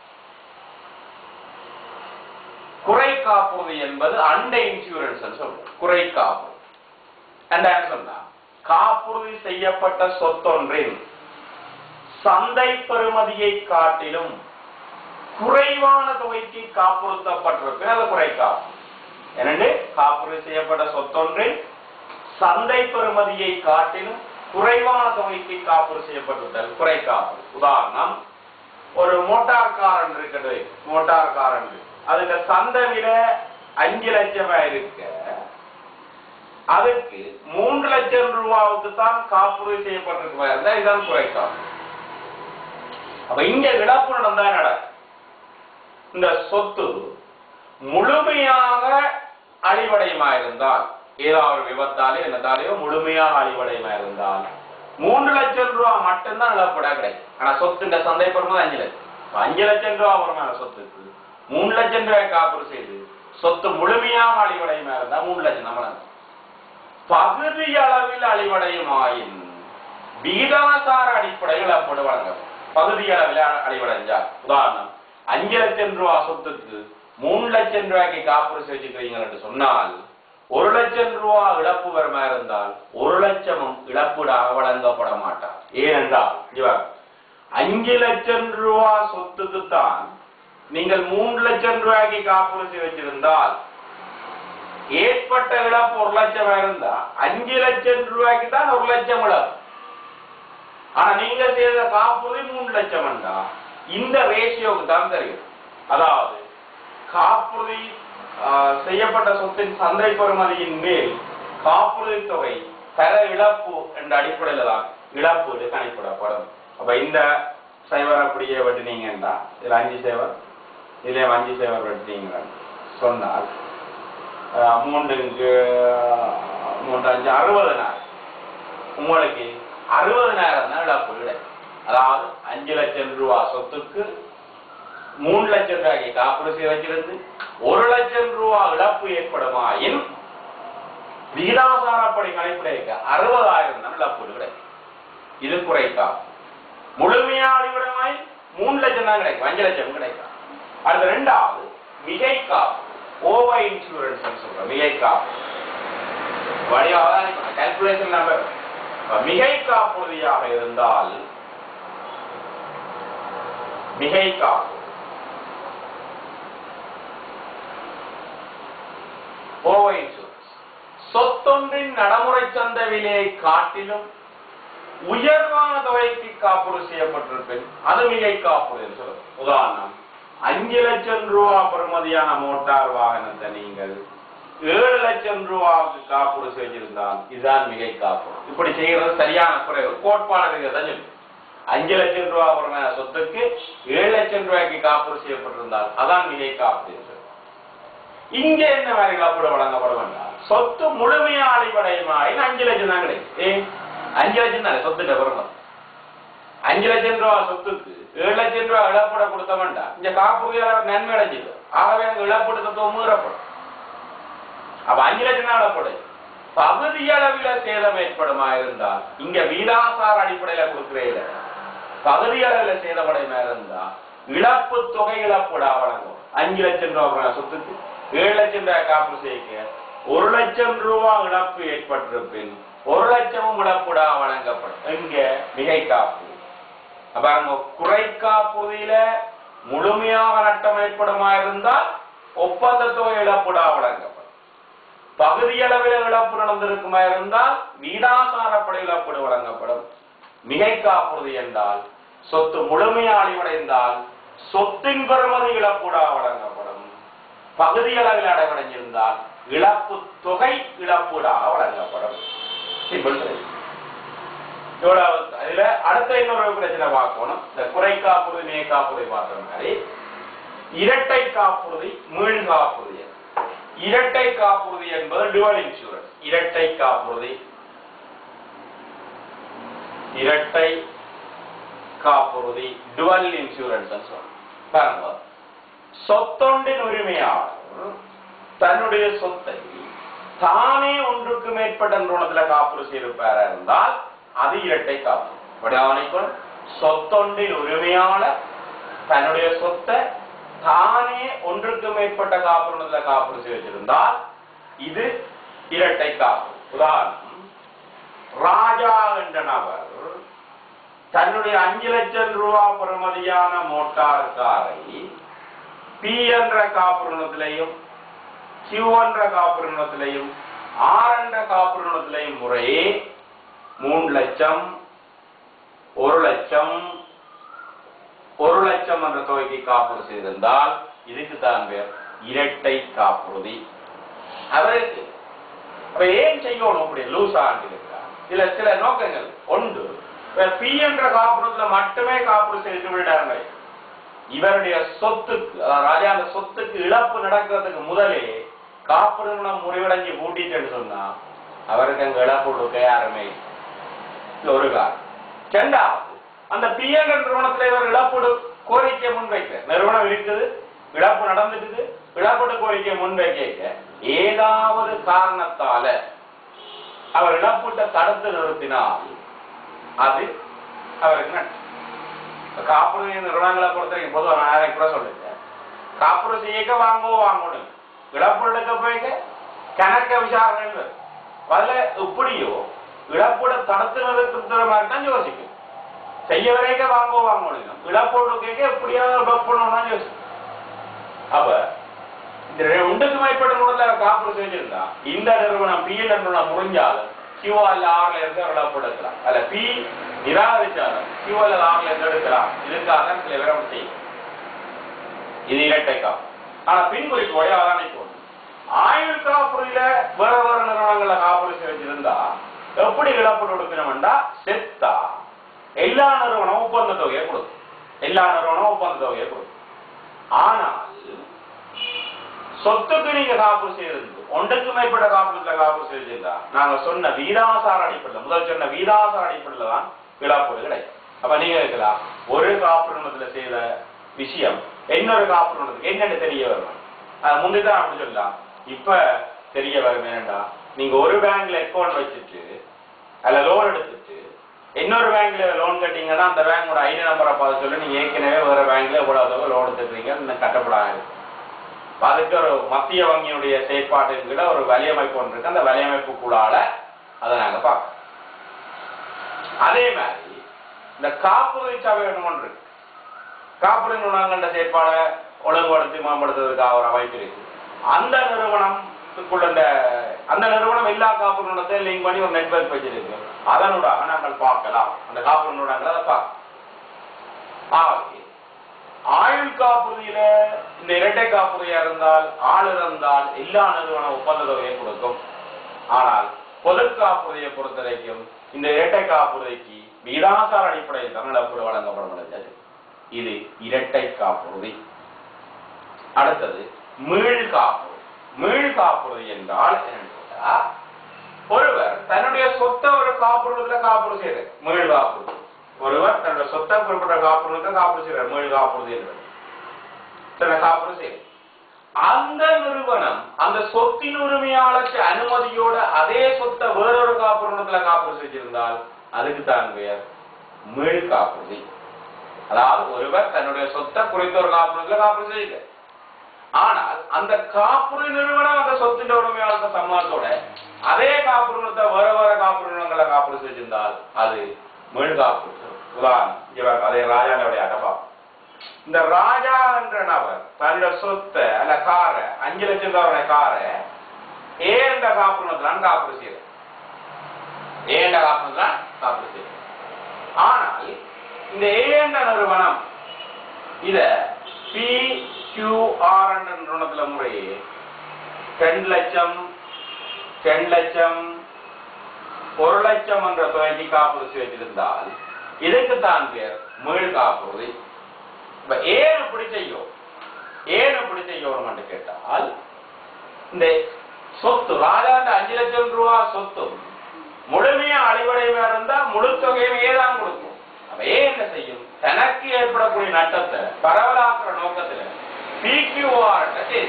குறை காப்புறுதி என்பது அண்டை இன்சூரன்ஸ் சொல்றோம் குறை காப்புறுதி அந்த சொன்னா காப்புறுதி செய்யப்பட்ட சொத்தொன்றின் சந்தை பெறுமதியை காட்டிலும் குறைவான தொகைக்கு காப்புறுத்தப்பட்டிருக்கு அது குறை காப்பு எனவே காப்புறுதி செய்யப்பட்ட சொத்தொன்றின் சந்தை பெறுமதியை காட்டிலும் குறைவான தொகைக்கு காப்புறுதி செய்யப்பட்டிருத்தல் குறை காப்பு உதாரணம் ஒரு மோட்டார் காரன் இருக்குது மோட்டார் காரன் அதுக்கு சந்தை விலை அஞ்சு லட்சம் இருக்க அதுக்கு மூன்று லட்சம் ரூபாவுக்கு தான் காப்புறுதி செய்யப்பட்டிருக்க இருந்தா இதுதான் குறை காப்பு அப்ப இங்க இழப்பு நடந்தா நடக்கும் இந்த சொத்து முழுமையாக அழிவடையுமா இருந்தால் ஏதாவது ஒரு விபத்தாலே என்னத்தாலேயோ முழுமையாக அழிவடையுமா இருந்தால் மூன்று லட்சம் ரூபாய் மட்டும்தான் இழப்பீடா கிடைக்கும் ஆனா சொத்துன்ற சந்தை பெறும்போது அஞ்சு லட்சம் அப்ப அஞ்சு லட்சம் ரூபாய் வருமான சொத்துக்கு மூணு லட்சம் ரூபாய் காப்புறு செய்து சொத்து முழுமையாக அழிவடையுமா இருந்தா மூணு லட்சம் நம்மள பகுதி அளவில் அழிவடையுமாயின் விகிதாசார அடிப்படையில் இழப்பீடு வழங்கப்படும் பகுதி அளவில் அழிவடைஞ்சால் உதாரணம் அஞ்சு லட்சம் ரூபாய் சொத்துக்கு மூணு லட்சம் ரூபாய்க்கு காப்புறுதி வச்சுக்கிறீங்கன்னு சொன்னால் ஒரு லட்சம் ரூபாய் இழப்பு வருமா இருந்தால் ஒரு லட்சமும் இழப்பீடாக வழங்கப்பட மாட்டார் ஏனென்றால் இவர் அஞ்சு லட்சம் ரூபாய் சொத்துக்குத்தான் நீங்கள் மூன்று லட்சம் ரூபாய்க்கு காப்புறுதி வச்சிருந்தால் ஏற்பட்ட இழப்பு ஒரு லட்சம் இருந்தா அஞ்சு லட்சம் ரூபாய்க்கு தான் ஒரு லட்சம் இழப்பு ஆனா நீங்க செய்த காப்புறுதி மூணு லட்சம் என்றா இந்த ரேஷியோக்கு தான் தெரியும் அதாவது காப்புறுதி ஆஹ், செய்யப்பட்ட சொத்தின் சந்தை பெறுமதியின் மேல் காப்புறுதி தொகை தர இழப்பு என்ற அடிப்படையில தான் இழப்பீடு கணிப்பிடப்படும் அப்ப இந்த சைவர் அப்படியே வெட்டினீங்கன்னா இதுல அஞ்சு சேவர் இதுல அஞ்சு சேவர் வெட்டினீங்க சொன்னால் ஆஹ், மூன்றுக்கு மூன்று அஞ்சு அறுபதனாயிரம் உங்களுக்கு அறுபதனாயிரம் தான் இழப்பு கிடைக்கும் அதாவது அஞ்சு லட்சம் ரூபாய் சொத்துக்கு மூணு லட்சம் ரூபாய்க்கு காப்புறுதி வச்சிருந்து ஒரு லட்சம் ரூபாய் இழப்பு ஏற்படுமாயின் விகிதாசாரப்படி கணிப்பிட அறுபதாயிரம் தான் இழப்பீடு கிடைக்கும் இது குறைக்காம் முழுமையா அழிவிடமாய் மூணு லட்சம் தான் கிடைக்கும் அஞ்சு லட்சம் கிடைக்கும் அடுத்து ரெண்டாவது மிகை காப்பு ஓவர் இன்சூரன்ஸ் சொல்றோம் மிகை காப்பு வழியாக கால்குலேஷன் நம்பர் மிகை காப்புறுதியாக இருந்தால் மிகை காப்பு ஓவர் இன்சூரன்ஸ் சொத்தொன்றின் நடைமுறை சந்தை விலையை காட்டிலும் உயர்வான தொகைக்கு காப்புறுதி செய்யப்பட்டிருப்பேன் அது மிகை காப்புறுதி என்று சொல்லுது உதாரணம் அஞ்சு லட்சம் ரூபா பெறுமதியான மோட்டார் வாகனத்தை நீங்கள் ஏழு லட்சம் ரூபாவுக்கு காப்புறு செஞ்சிருந்தால் இதுதான் மிகை காப்புறு இப்படி செய்யறது சரியான குறைவு கோட்பாடு தான் சொல்லு அஞ்சு லட்சம் ரூபா பெறுமதியான சொத்துக்கு ஏழு லட்சம் ரூபாய்க்கு காப்புறு செய்யப்பட்டிருந்தால் அதான் மிகை காப்பு என்று இங்க என்ன மாதிரி காப்பீடு வழங்கப்பட வேண்டாம் சொத்து முழுமையா அடிப்படையுமாயின் அஞ்சு லட்சம் தான் கிடைக்கும் ஏ அஞ்சு லட்சம் தானே சொத்துட்ட பெறுமதி அஞ்சு லட்சம் ரூபா சொத்துக்கு ஏழு லட்சம் ரூபா இழப்பீட கொடுத்த வேண்டாம் இந்த காப்புறுதியாளர் நன்மை அடைஞ்சது ஆகவே அங்க இழப்பீடு தத்துவம் மீறப்படும் அப்ப அஞ்சு லட்சம் தான் இழப்பீடு பகுதி அளவில சேதம் ஏற்படுமா இருந்தால் இங்க வீதாசார அடிப்படையில கொடுக்கிறேன் பகுதி அளவில சேதமடைமா இருந்தா இழப்பு தொகை இழப்பீடா வழங்கும் அஞ்சு லட்சம் ரூபாய் சொத்துக்கு ஏழு லட்சம் ரூபாய் காப்பு செய்ய ஒரு லட்சம் ரூபாய் இழப்பு ஏற்பட்டிருப்பின் ஒரு லட்சமும் இழப்பீடா வழங்கப்படும் எங்க மிகை காப்பு பாருங்க குறை காப்புறுதியில முழுமையாக நட்டம் ஏற்படுமா இருந்தால் ஒப்பந்த தொகை இழப்பீடா வழங்கப்படும் பகுதியளவில் இழப்பு நடந்திருக்குமா இருந்தால் வீதாசாரப்படை இழப்பீடு வழங்கப்படும் மிகை காப்புறுதி என்றால் சொத்து முழுமையாக அழிவடைந்தால் சொத்தின் பெறுமதி இழப்பீடா வழங்கப்படும் பகுதியளவில் அடைவடைஞ்சிருந்தால் இழப்பு தொகை இழப்பீடாக வழங்கப்படும் சிம்பிள் இவ்வளவு இதுல அடுத்த இன்னொரு பிரச்சனை பார்க்கணும் இந்த குறை காப்புறுதி மிகை காப்புறுதி பார்த்த மாதிரி இரட்டை காப்புறுதி மீள் காப்புறுதி இரட்டை காப்புறுதி என்பது டுவல் இன்சூரன்ஸ் இரட்டை காப்புறுதி இரட்டை காப்புறுதி டுவல் இன்சூரன்ஸ் சொல்றோம் பாருங்க சொத்தொண்டின் உரிமையாளர் தன்னுடைய சொத்தை தானே ஒன்றுக்கு மேற்பட்ட நிறுவனத்துல காப்புறுதி செய்திருப்பாரா இருந்தால் அது இரட்டை காப்புறுதி கவனிக்கணும் சொத்தொண்டின் உரிமையாளர் தன்னுடைய சொத்தை தானே ஒன்றுக்கு மேற்பட்ட காப்புறுதியில காப்புறுதி வச்சிருந்தால் இது இரட்டை காப்பு உதாரணம் ராஜா என்ற நபர் தன்னுடைய அஞ்சு லட்சம் ரூபாய் பெறுமதியான மோட்டார் காரை பி என்ற காப்புறுதியிலையும் கியூ என்ற காப்புறுதியிலையும் ஆர் என்ற காப்புறுதியிலையும் முறையே மூணு லட்சம் ஒரு லட்சம் ஒரு லட்சம் என்ற தொகைக்கு காப்புறுதி செய்திருந்தால் இதுக்கு தான் பேர் இரட்டை காப்புறுதி அவருக்கு அப்ப ஏன் செய்யணும் அப்படி லூஸ் ஆண்டு சில சில நோக்கங்கள் ஒன்று பி என்ற காப்புறுதியில மட்டுமே காப்புறுதி செய்து விடாங்க இவருடைய சொத்துக்கு அதாவது ராஜா அந்த சொத்துக்கு இழப்பு நடக்கிறதுக்கு முதலே காப்புறுதி நிறுவனம் முறிவடைஞ்சு பூட்டிட்டு சொன்னா அவருக்கு அங்க இழப்பு கொடுக்க யாருமே இல்லை. இது ஒரு காரணம் இரண்டாவது அந்த பிஎன் நிறுவனத்துல இவர் இழப்பீடு கோரிக்கை முன்வைக்க நிறுவனம் இருக்குது இழப்பு நடந்துட்டுது இழப்பீடு கோரிக்கை முன்வைக்க ஏதாவது காரணத்தால அவர் இழப்பீட்டை தடுத்து நிறுத்தினால் அது அவருக்கு நட்டம் இப்ப காப்புறுதி நிறுவனங்களை பொறுத்த வரைக்கும் பொதுவாக நான் யாரையும் கூட சொல்லிட்டேன் காப்புறுதி செய்யக்க வாங்கவோ வாங்கணும் இழப்பு எடுக்க போய்க்க கணக்க விசாரணை வரும். அதுல இப்படியோ இழப்பீட தடுத்து நிறுத்துற மாதிரி தான் யோசிக்கும் செய்ய வரைக்க வாங்கவோ வாங்கணும் இழப்பீடு கேட்க எப்படியாவது பக் பண்ணணும் யோசிக்கும் அப்ப இந்த ரெ- ஒன்றுக்கு மேற்பட்ட நிறுவனத்தில் காப்புறுதி செஞ்சிருந்தா இந்த நிறுவனம் பி நிறுவனம் முடிஞ்சாலும் கியூ அல்ல ஆர்ல இருந்து இழப்பீடு எடுக்கலாம் அல்ல பி நிராகரிச்சாலும் கியூ அல்ல ஆர்ல இருந்து எடுக்கலாம் இதுக்காக தான் சில பேர் அப்படி செய்யும் இது இரட்டை காப்பு ஆனா பின் குறிப்போட அவதானிக்கும் ஆயுள் காப்புறுதியில வேற வேற நிறுவனங்கள்ல காப்புறுதி செஞ்சிருந்தா எப்படி இழப்பீடு கொடுக்கணும்டா செத்தா எல்லா நிறுவனமும் ஒப்பந்த தொகையை கொடுக்கும் எல்லா நிறுவனமும் ஒப்பந்த தொகையை கொடுக்கும் ஆனால் சொத்துக்கு நீங்க காப்புறுதி செய்திருந்து ஒன்றுக்கு மேற்பட்ட காப்புறுதியில காப்புறுதி செஞ்சிருந்தா நாங்க சொன்ன வீதாசார அடிப்படையில் முதல் சொன்ன வீதாசார அடிப்படையில் தான் இழப்பீடு கிடைக்கும் அப்ப நீங்க இருக்கலாம் ஒரு காப்புறுதியில செய்த விஷயம் இன்னொரு காப்புறுதி என்னன்னு தெரிய வரும் அது முந்தைதான் அப்படி சொல்லலாம் இப்ப தெரிய வரும் என்னடா நீங்க ஒரு பேங்க்ல அக்கௌண்ட் வச்சுட்டு அதுல லோன் எடுத்துட்டு இன்னொரு பேங்க்ல லோன் கட்டிங்கன்னா அந்த பேங்கோட ஐடி நம்பரை பார்த்து சொல்லி நீங்க ஏற்கனவே வேற பேங்க்ல இவ்வளவு தொகை லோன் எடுத்துக்கிறீங்க இன்னும் கட்டப்படாது இருக்கும் அப்ப அதுக்கு ஒரு மத்திய வங்கியினுடைய செயற்பாட்டின் கீழ ஒரு வலையமைப்பு ஒன்று இருக்கு அந்த வலையமைப்புக்குள்ளால அதை நாங்க பார்க்கணும் அதே மாதிரி இந்த காப்புறுதி சபை ஒன்று இருக்கு காப்புறுதி நிறுவனங்கள செயற்பாடை ஒழுங்குபடுத்தி மேம்படுத்துவதற்காக ஒரு அமைப்பு இருக்கு அந்த நிறுவனத்துக்குள்ள இந்த அந்த நிறுவனம் எல்லா காப்புறுதி நிறுவனத்தையும் லிங்க் பண்ணி ஒரு நெட்வொர்க் வச்சிருக்கு அதனூடாக நாங்கள் பார்க்கலாம் அந்த காப்புறுதி நிறுவனங்களை அதை பார்க்கலாம் ஆகவே ஆயுள் காப்புறுதியில இந்த இரட்டை காப்புறுதியா இருந்தால் ஆள் இருந்தால் எல்லா நிறுவன ஒப்பந்த தொகையை கொடுக்கும் ஆனால் பொது காப்புறுதியை பொறுத்த வரைக்கும் இந்த இரட்டை காப்புறுதிக்கு விகிதாசார அடிப்படையில் தான் இழப்பீடு வழங்கப்படும் இது இரட்டை காப்புறுதி அடுத்தது மீள் காப்புறுதி மீள் காப்புறுதி என்றால் என்னன்னு கேட்டா, ஒருவர் தன்னுடைய சொத்தை ஒரு காப்புறுதியில காப்புறுதி செய்யறார் மீள் காப்புறுதி ஒருவர் தன்னுடைய சொத்தை குறிப்பிட்ட காப்புறுதியில காப்புறுதி செய்யறார் மீள் காப்புறுதி என்பது தன்னை காப்புறுதி செய்யறார் அந்த நிறுவனம் அந்த சொத்தின் உரிமையாளருக்கு அனுமதியோட அதே சொத்தை வேறொரு காப்புறுதியில காப்புறுதி செஞ்சிருந்தால் அதுக்கு தான் பெயர் மீள் காப்புறுதி அதாவது ஒருவர் தன்னுடைய சொத்தை குறித்த ஒரு காப்புறுதியில காப்புறுதி செய்யல ஆனால் அந்த காப்புறுதி நிறுவனம் அந்த சொத்தின் உரிமையாளர் சம்மதத்தோட அதே காப்புறுதியத்தை வேற வேற காப்புறுதிகளை காப்புறுதி செஞ்சிருந்தால் அது மீள் காப்புறுதி உதாரணம் இவர் அதே ராஜாவுடைய அடப்பா இந்த ராஜா என்ற நபர் தன்னுடைய சொத்தை அல்ல காரை அஞ்சு லட்சம் ரூபாய் காரை ஏ என்ற காப்புறுதிதான் காப்புறுதி செய்யற ஏ என்ற காப்புறுதிதான் காப்புறுதி செய்யற ஆனால் இந்த ஏ என்ற நிறுவனம் இத பி கியூஆர் என்ற நிறுவனத்துல முறையே ரெண்டு லட்சம் ரெண்டு லட்சம் ஒரு லட்சம் என்ற தொகைக்கு காப்புறுதி வைத்திருந்தால் இதுக்கு தான் பேர் மீள் காப்புறுதி இப்ப ஏன் இப்படி செய்யும் ஏன் இப்படி செய்யணும்னு கேட்டால் இந்த சொத்து ராஜாண்ட அஞ்சு லட்சம் ரூபா சொத்து முழுமையா அழிவடைவா இருந்தா முழு தொகையும் ஏதான் கொடுக்கும் அப்ப ஏன் என்ன செய்யும் தனக்கு ஏற்படக்கூடிய நட்டத்தை பரவலாக்குற நோக்கத்துல பிக்யூஆர்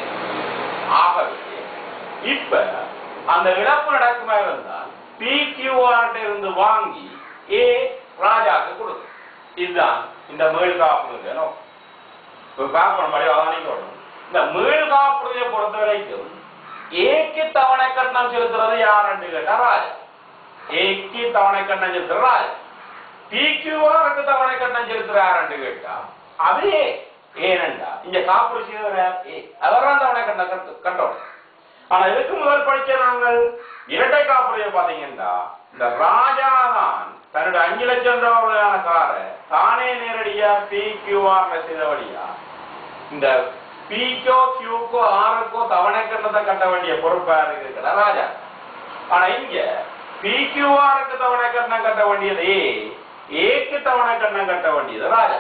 ஆகவே இப்ப அந்த இழப்பு நடக்குமா இருந்தால் பிக்யூஆர் இருந்து வாங்கி ஏ ராஜாக்கு கொடுக்கும் இதுதான் இந்த மீள் காப்புறுதி நோக்கம் இப்ப பார்க்கணும் மறுபடியும் அவதானிக்கணும் இந்த மீள் காப்புறுதியை பொறுத்த வரைக்கும் ஏக்கு தவணை கட்டணம் செலுத்துறது யாருன்னு கேட்டா ராஜா ஏக்கு தவணை கட்டணம் செலுத்துற ராஜா பிக்யூஆருக்கு தவணை கட்டணம் செலுத்துற யாருன்னு கேட்டா அதே ஏனண்டா இங்க காப்புறுதி செய்தவர் யார்? ஏ அவர்தான் தவணை கட்டணம் கட்டு- கட்டணும் ஆனா இதுக்கு முதல் படிச்ச நாங்கள் இரட்டை காப்புறுதியை பாத்தீங்கன்னா இந்த ராஜா தான் தன்னுடைய அஞ்சு லட்சம் ரூபாயான காரை தானே நேரடியா பி கியூஆர் செய்தபடியா இந்த பிக்கோ கியூக்கோ ஆருக்கோ தவணை கட்டணத்தை கட்ட வேண்டிய பொறுப்பா இருக்கிற ராஜா ஆனா இங்க பிக்யூஆருக்கு தவணை கட்டணம் கட்ட வேண்டியது ஏ ஏக்கு தவணை கட்டணம் கட்ட வேண்டியது ராஜா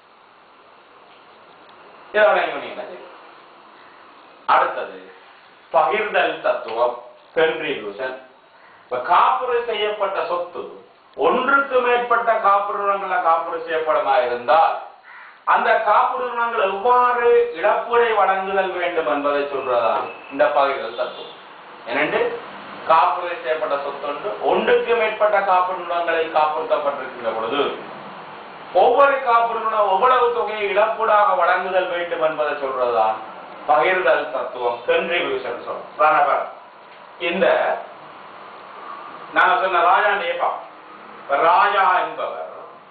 இதோட யூனியன் அடுத்தது பகிர்தல் தத்துவம் கன்ட்ரிபியூஷன் இப்ப காப்புறுதி செய்யப்பட்ட சொத்து ஒன்றுக்கு மேற்பட்ட காப்புறுதிகளை காப்புறுதி செய்யப்படுமா இருந்தால் அந்த காப்புறுதிகள் எவ்வாறு இழப்பீடை வழங்குதல் வேண்டும் என்பதை சொல்றதான் இந்த பகிர்தல் தத்துவம் என்னண்டு காப்புறுதி செய்யப்பட்ட சொத்து ஒன்று ஒன்றுக்கு மேற்பட்ட காப்புறுதிகளை காப்புறுத்தப்பட்டிருக்கிற பொழுது ஒவ்வொரு காப்புறுதியும் எவ்வளவு தொகையை இழப்பீடாக வழங்குதல் வேண்டும் என்பதை சொல்றதுதான் பகிர்தல் தத்துவம் கன்ட்ரிபியூஷன் சொல்றோம் இந்த நான் சொன்ன ராஜா நேபா ராஜா என்பவர்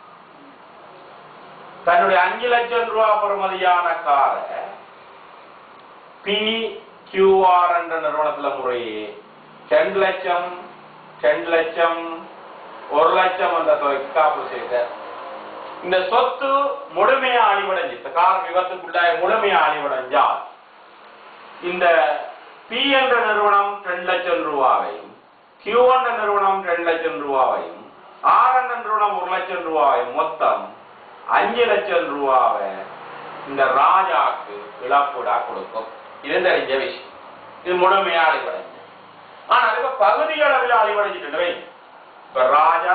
தன்னுடைய அஞ்சு லட்சம் ரூபாய் பெறுமதியான காரை பி கியூஆர் என்ற நிறுவனத்துல முறையே ரெண்டு லட்சம் ரெண்டு லட்சம் ஒரு லட்சம் என்ற தொகைக்கு காப்பு செய்தார் இந்த சொத்து முழுமையா அழிவடைஞ்சு இந்த கார் விபத்துக்குள்ளாய முழுமையா அழிவடைஞ்சால் இந்த பி என்ற நிறுவனம் ரெண்டு லட்சம் ரூபாவையும் கியூ என்ற நிறுவனம் ரெண்டு லட்சம் ரூபாவையும் ஆர் என்ற நிறுவனம் ஒரு லட்சம் ரூபாவையும் மொத்தம் அஞ்சு லட்சம் ரூபாவை இந்த ராஜாக்கு இழப்பீடா கொடுக்கும் இது தெரிஞ்ச விஷயம் இது முழுமையா அழிவடைஞ்சு ஆனா இப்ப பகுதி அளவில் அழிவடைஞ்சிட்டு இப்ப ராஜா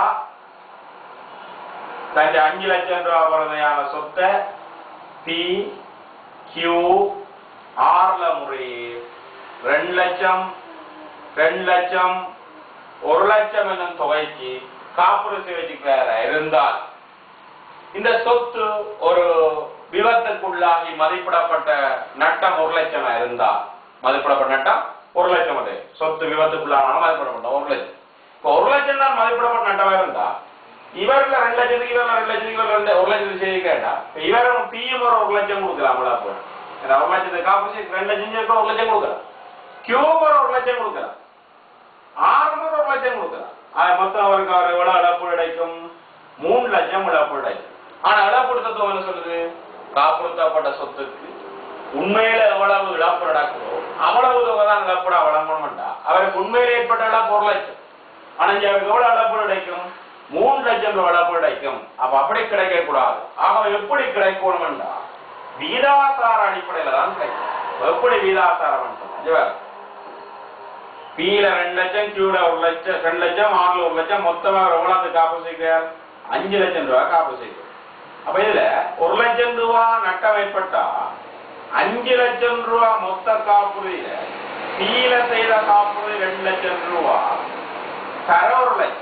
தன் அஞ்சு லட்சம் ரூபாய் வருதையான சொத்தை பி கியூ ஆறுல முறையே ரெண்டு லட்சம் ரெண்டு லட்சம் ஒரு லட்சம் என்னும் தொகைக்கு காப்புறுதி வச்சுக்கிறார இருந்தால் இந்த சொத்து ஒரு விபத்துக்குள்ளாகி மதிப்பிடப்பட்ட நட்டம் ஒரு லட்சமா இருந்தால் மதிப்பிடப்பட்ட நட்டம் ஒரு லட்சம் அது சொத்து விபத்துக்குள்ளானாலும் மதிப்பிடப்பட்ட ஒரு லட்சம் இப்போ ஒரு லட்சம் தான் மதிப்பிடப்பட்ட நட்டமா இருந்தா இவர்ல ரெண்டு லட்சத்துக்கு இவர்ல ரெண்டு லட்சத்துக்கு இவர்ல ரெண்டு ஒரு லட்சத்துக்கு செய்தி கேட்டா இவரும் பியும் ஒரு ஒரு லட்சம் கொடுக்கலாம்ல அப்போ ஏன்னா ஒரு லட்சத்துக்கு காப்புறுதி ரெண்டு லட்சம் சேர்க்க ஒரு லட்சம் கொடுக்கலாம் கியூப் ஒரு ஒரு லட்சம் கொடுக்கலாம் ஆறுநூறு ஒரு லட்சம் கொடுக்கலாம் அது மொத்தம் அவருக்கு அவர் எவ்வளவு இழப்பு கிடைக்கும் மூணு லட்சம் இழப்பு கிடைக்கும் ஆனா இழப்பு தத்துவம் என்ன சொல்லுது காப்புறுத்தப்பட்ட சொத்துக்கு உண்மையில எவ்வளவு இழப்பு நடக்குதோ அவ்வளவு தொகை தான் இழப்பீடா வழங்கணும்டா அவருக்கு உண்மையில ஏற்பட்ட இழப்பு ஒரு லட்சம் ஆனா இங்க அவருக்கு எவ்வளவு இழப்பு கிடைக்கும் மூணு லட்சம் ரூபாய் இழப்பு கிடைக்கும் அப்ப அப்படி கிடைக்க கூடாது ஆக எப்படி கிடைக்கணும்டா வீதாசார அடிப்படையில தான் கிடைக்கும் எப்படி வீதாசாரம் பியில ரெண்டு லட்சம் கியூல ஒரு லட்சம் ரெண்டு லட்சம் ஆறுல ஒரு லட்சம் மொத்தமா எவ்வளவு காப்பு செய்கிறார் அஞ்சு லட்சம் ரூபாய் காப்பு செய்கிறார் அப்ப இதுல ஒரு லட்சம் ரூபாய் நட்டம் ஏற்பட்டா அஞ்சு லட்சம் ரூபாய் மொத்த காப்புறுதியில பியில செய்த காப்புறுதி ரெண்டு லட்சம் ரூபாய் தர ஒரு லட்சம்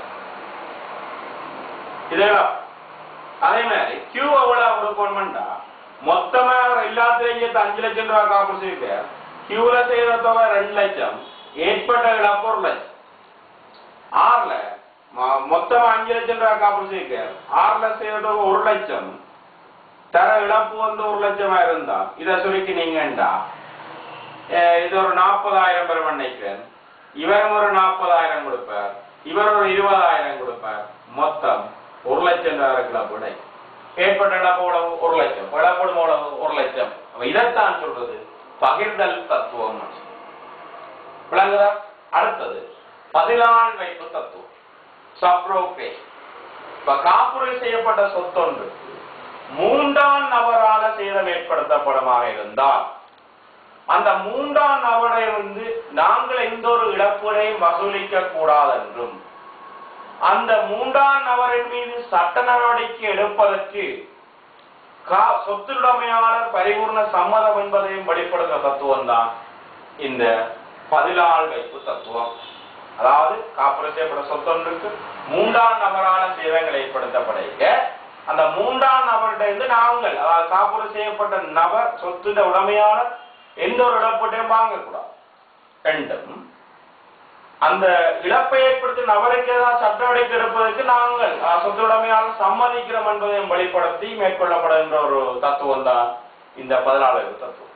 இதெல்லாம் அதே மாதிரி கியூ எவ்வளவு கொடுக்கணும்டா மொத்தமா அவர் எல்லாத்துலயும் சேர்த்து அஞ்சு லட்சம் ரூபாய் காப்பு செய்கிறார் கியூல செய்த தொகை ரெண்டு லட்சம் ஏற்பட்ட இழப்பு ஒரு லட்சம் ஆறுல மொ- மொத்தமா அஞ்சு லட்சம் ரூபாய் காப்பு செய்கிறார் ஆறுல செய்த தொகை ஒரு லட்சம் தர இழப்பு வந்து ஒரு லட்சமா இருந்தா இத சுருக்கி நீங்கண்டா அஹ் இது ஒரு நாற்பதாயிரம் பேர் நினைக்கிறேன் இவர் ஒரு நாற்பதாயிரம் கொடுப்பார் இவர் ஒரு இருபதாயிரம் கொடுப்பார் மொத்தம் ஒரு லட்சம் தர இழப்பு கிடைக்கும் ஏற்பட்ட இழப்பு எவ்வளவு? ஒரு லட்சம் இழப்படும் எவ்வளவு? ஒரு லட்சம் அப்ப இதைத்தான் சொல்றது பகிர்தல் தத்துவம் விளங்குதா அடுத்தது பதினாள் வைப்பு தத்துவம் சப்ரோகே இப்ப காப்புறுதி செய்யப்பட்ட சொத்தொன்றுக்கு மூன்றாம் நபரால சேதம் ஏற்படுத்தப்படுமாக இருந்தால் அந்த மூன்றாம் நபரை வந்து நாங்கள் எந்த ஒரு இழப்பீடையும் வசூலிக்க கூடாதென்றும் அந்த மூன்றாம் நபரின் மீது சட்ட நடவடிக்கை எடுப்பதற்கு கா- சொத்துடைமையாளர் பரிபூர்ண சம்மதம் என்பதையும் வெளிப்படுத்த தத்துவம் தான் இந்த பதிலாள் வைப்பு தத்துவம் அதாவது காப்புறுதி செய்யப்பட்ட சொத்தொன்றுக்கு மூன்றாம் நபரான சேதங்கள் ஏற்படுத்தப்படுக அந்த மூன்றாம் நபர்கிட்ட இருந்து நாங்கள் அதாவது காப்புறுதி செய்யப்பட்ட நபர் சொத்துட உடைமையாளர் எந்த ஒரு இழப்பீட்டையும் வாங்கக்கூடாது ரெண்டும் அந்த இழப்பை ஏற்படுத்தும் நபருக்கு ஏதாவது சட்ட நடவடிக்கை எடுப்பதற்கு நாங்கள் அஹ், சொத்து உடைமையாளர் சம்மதிக்கிறோம் என்பதையும் வெளிப்படுத்தி மேற்கொள்ளப்படுகின்ற ஒரு தத்துவம் தான் இந்த பதினாலாவது தத்துவம்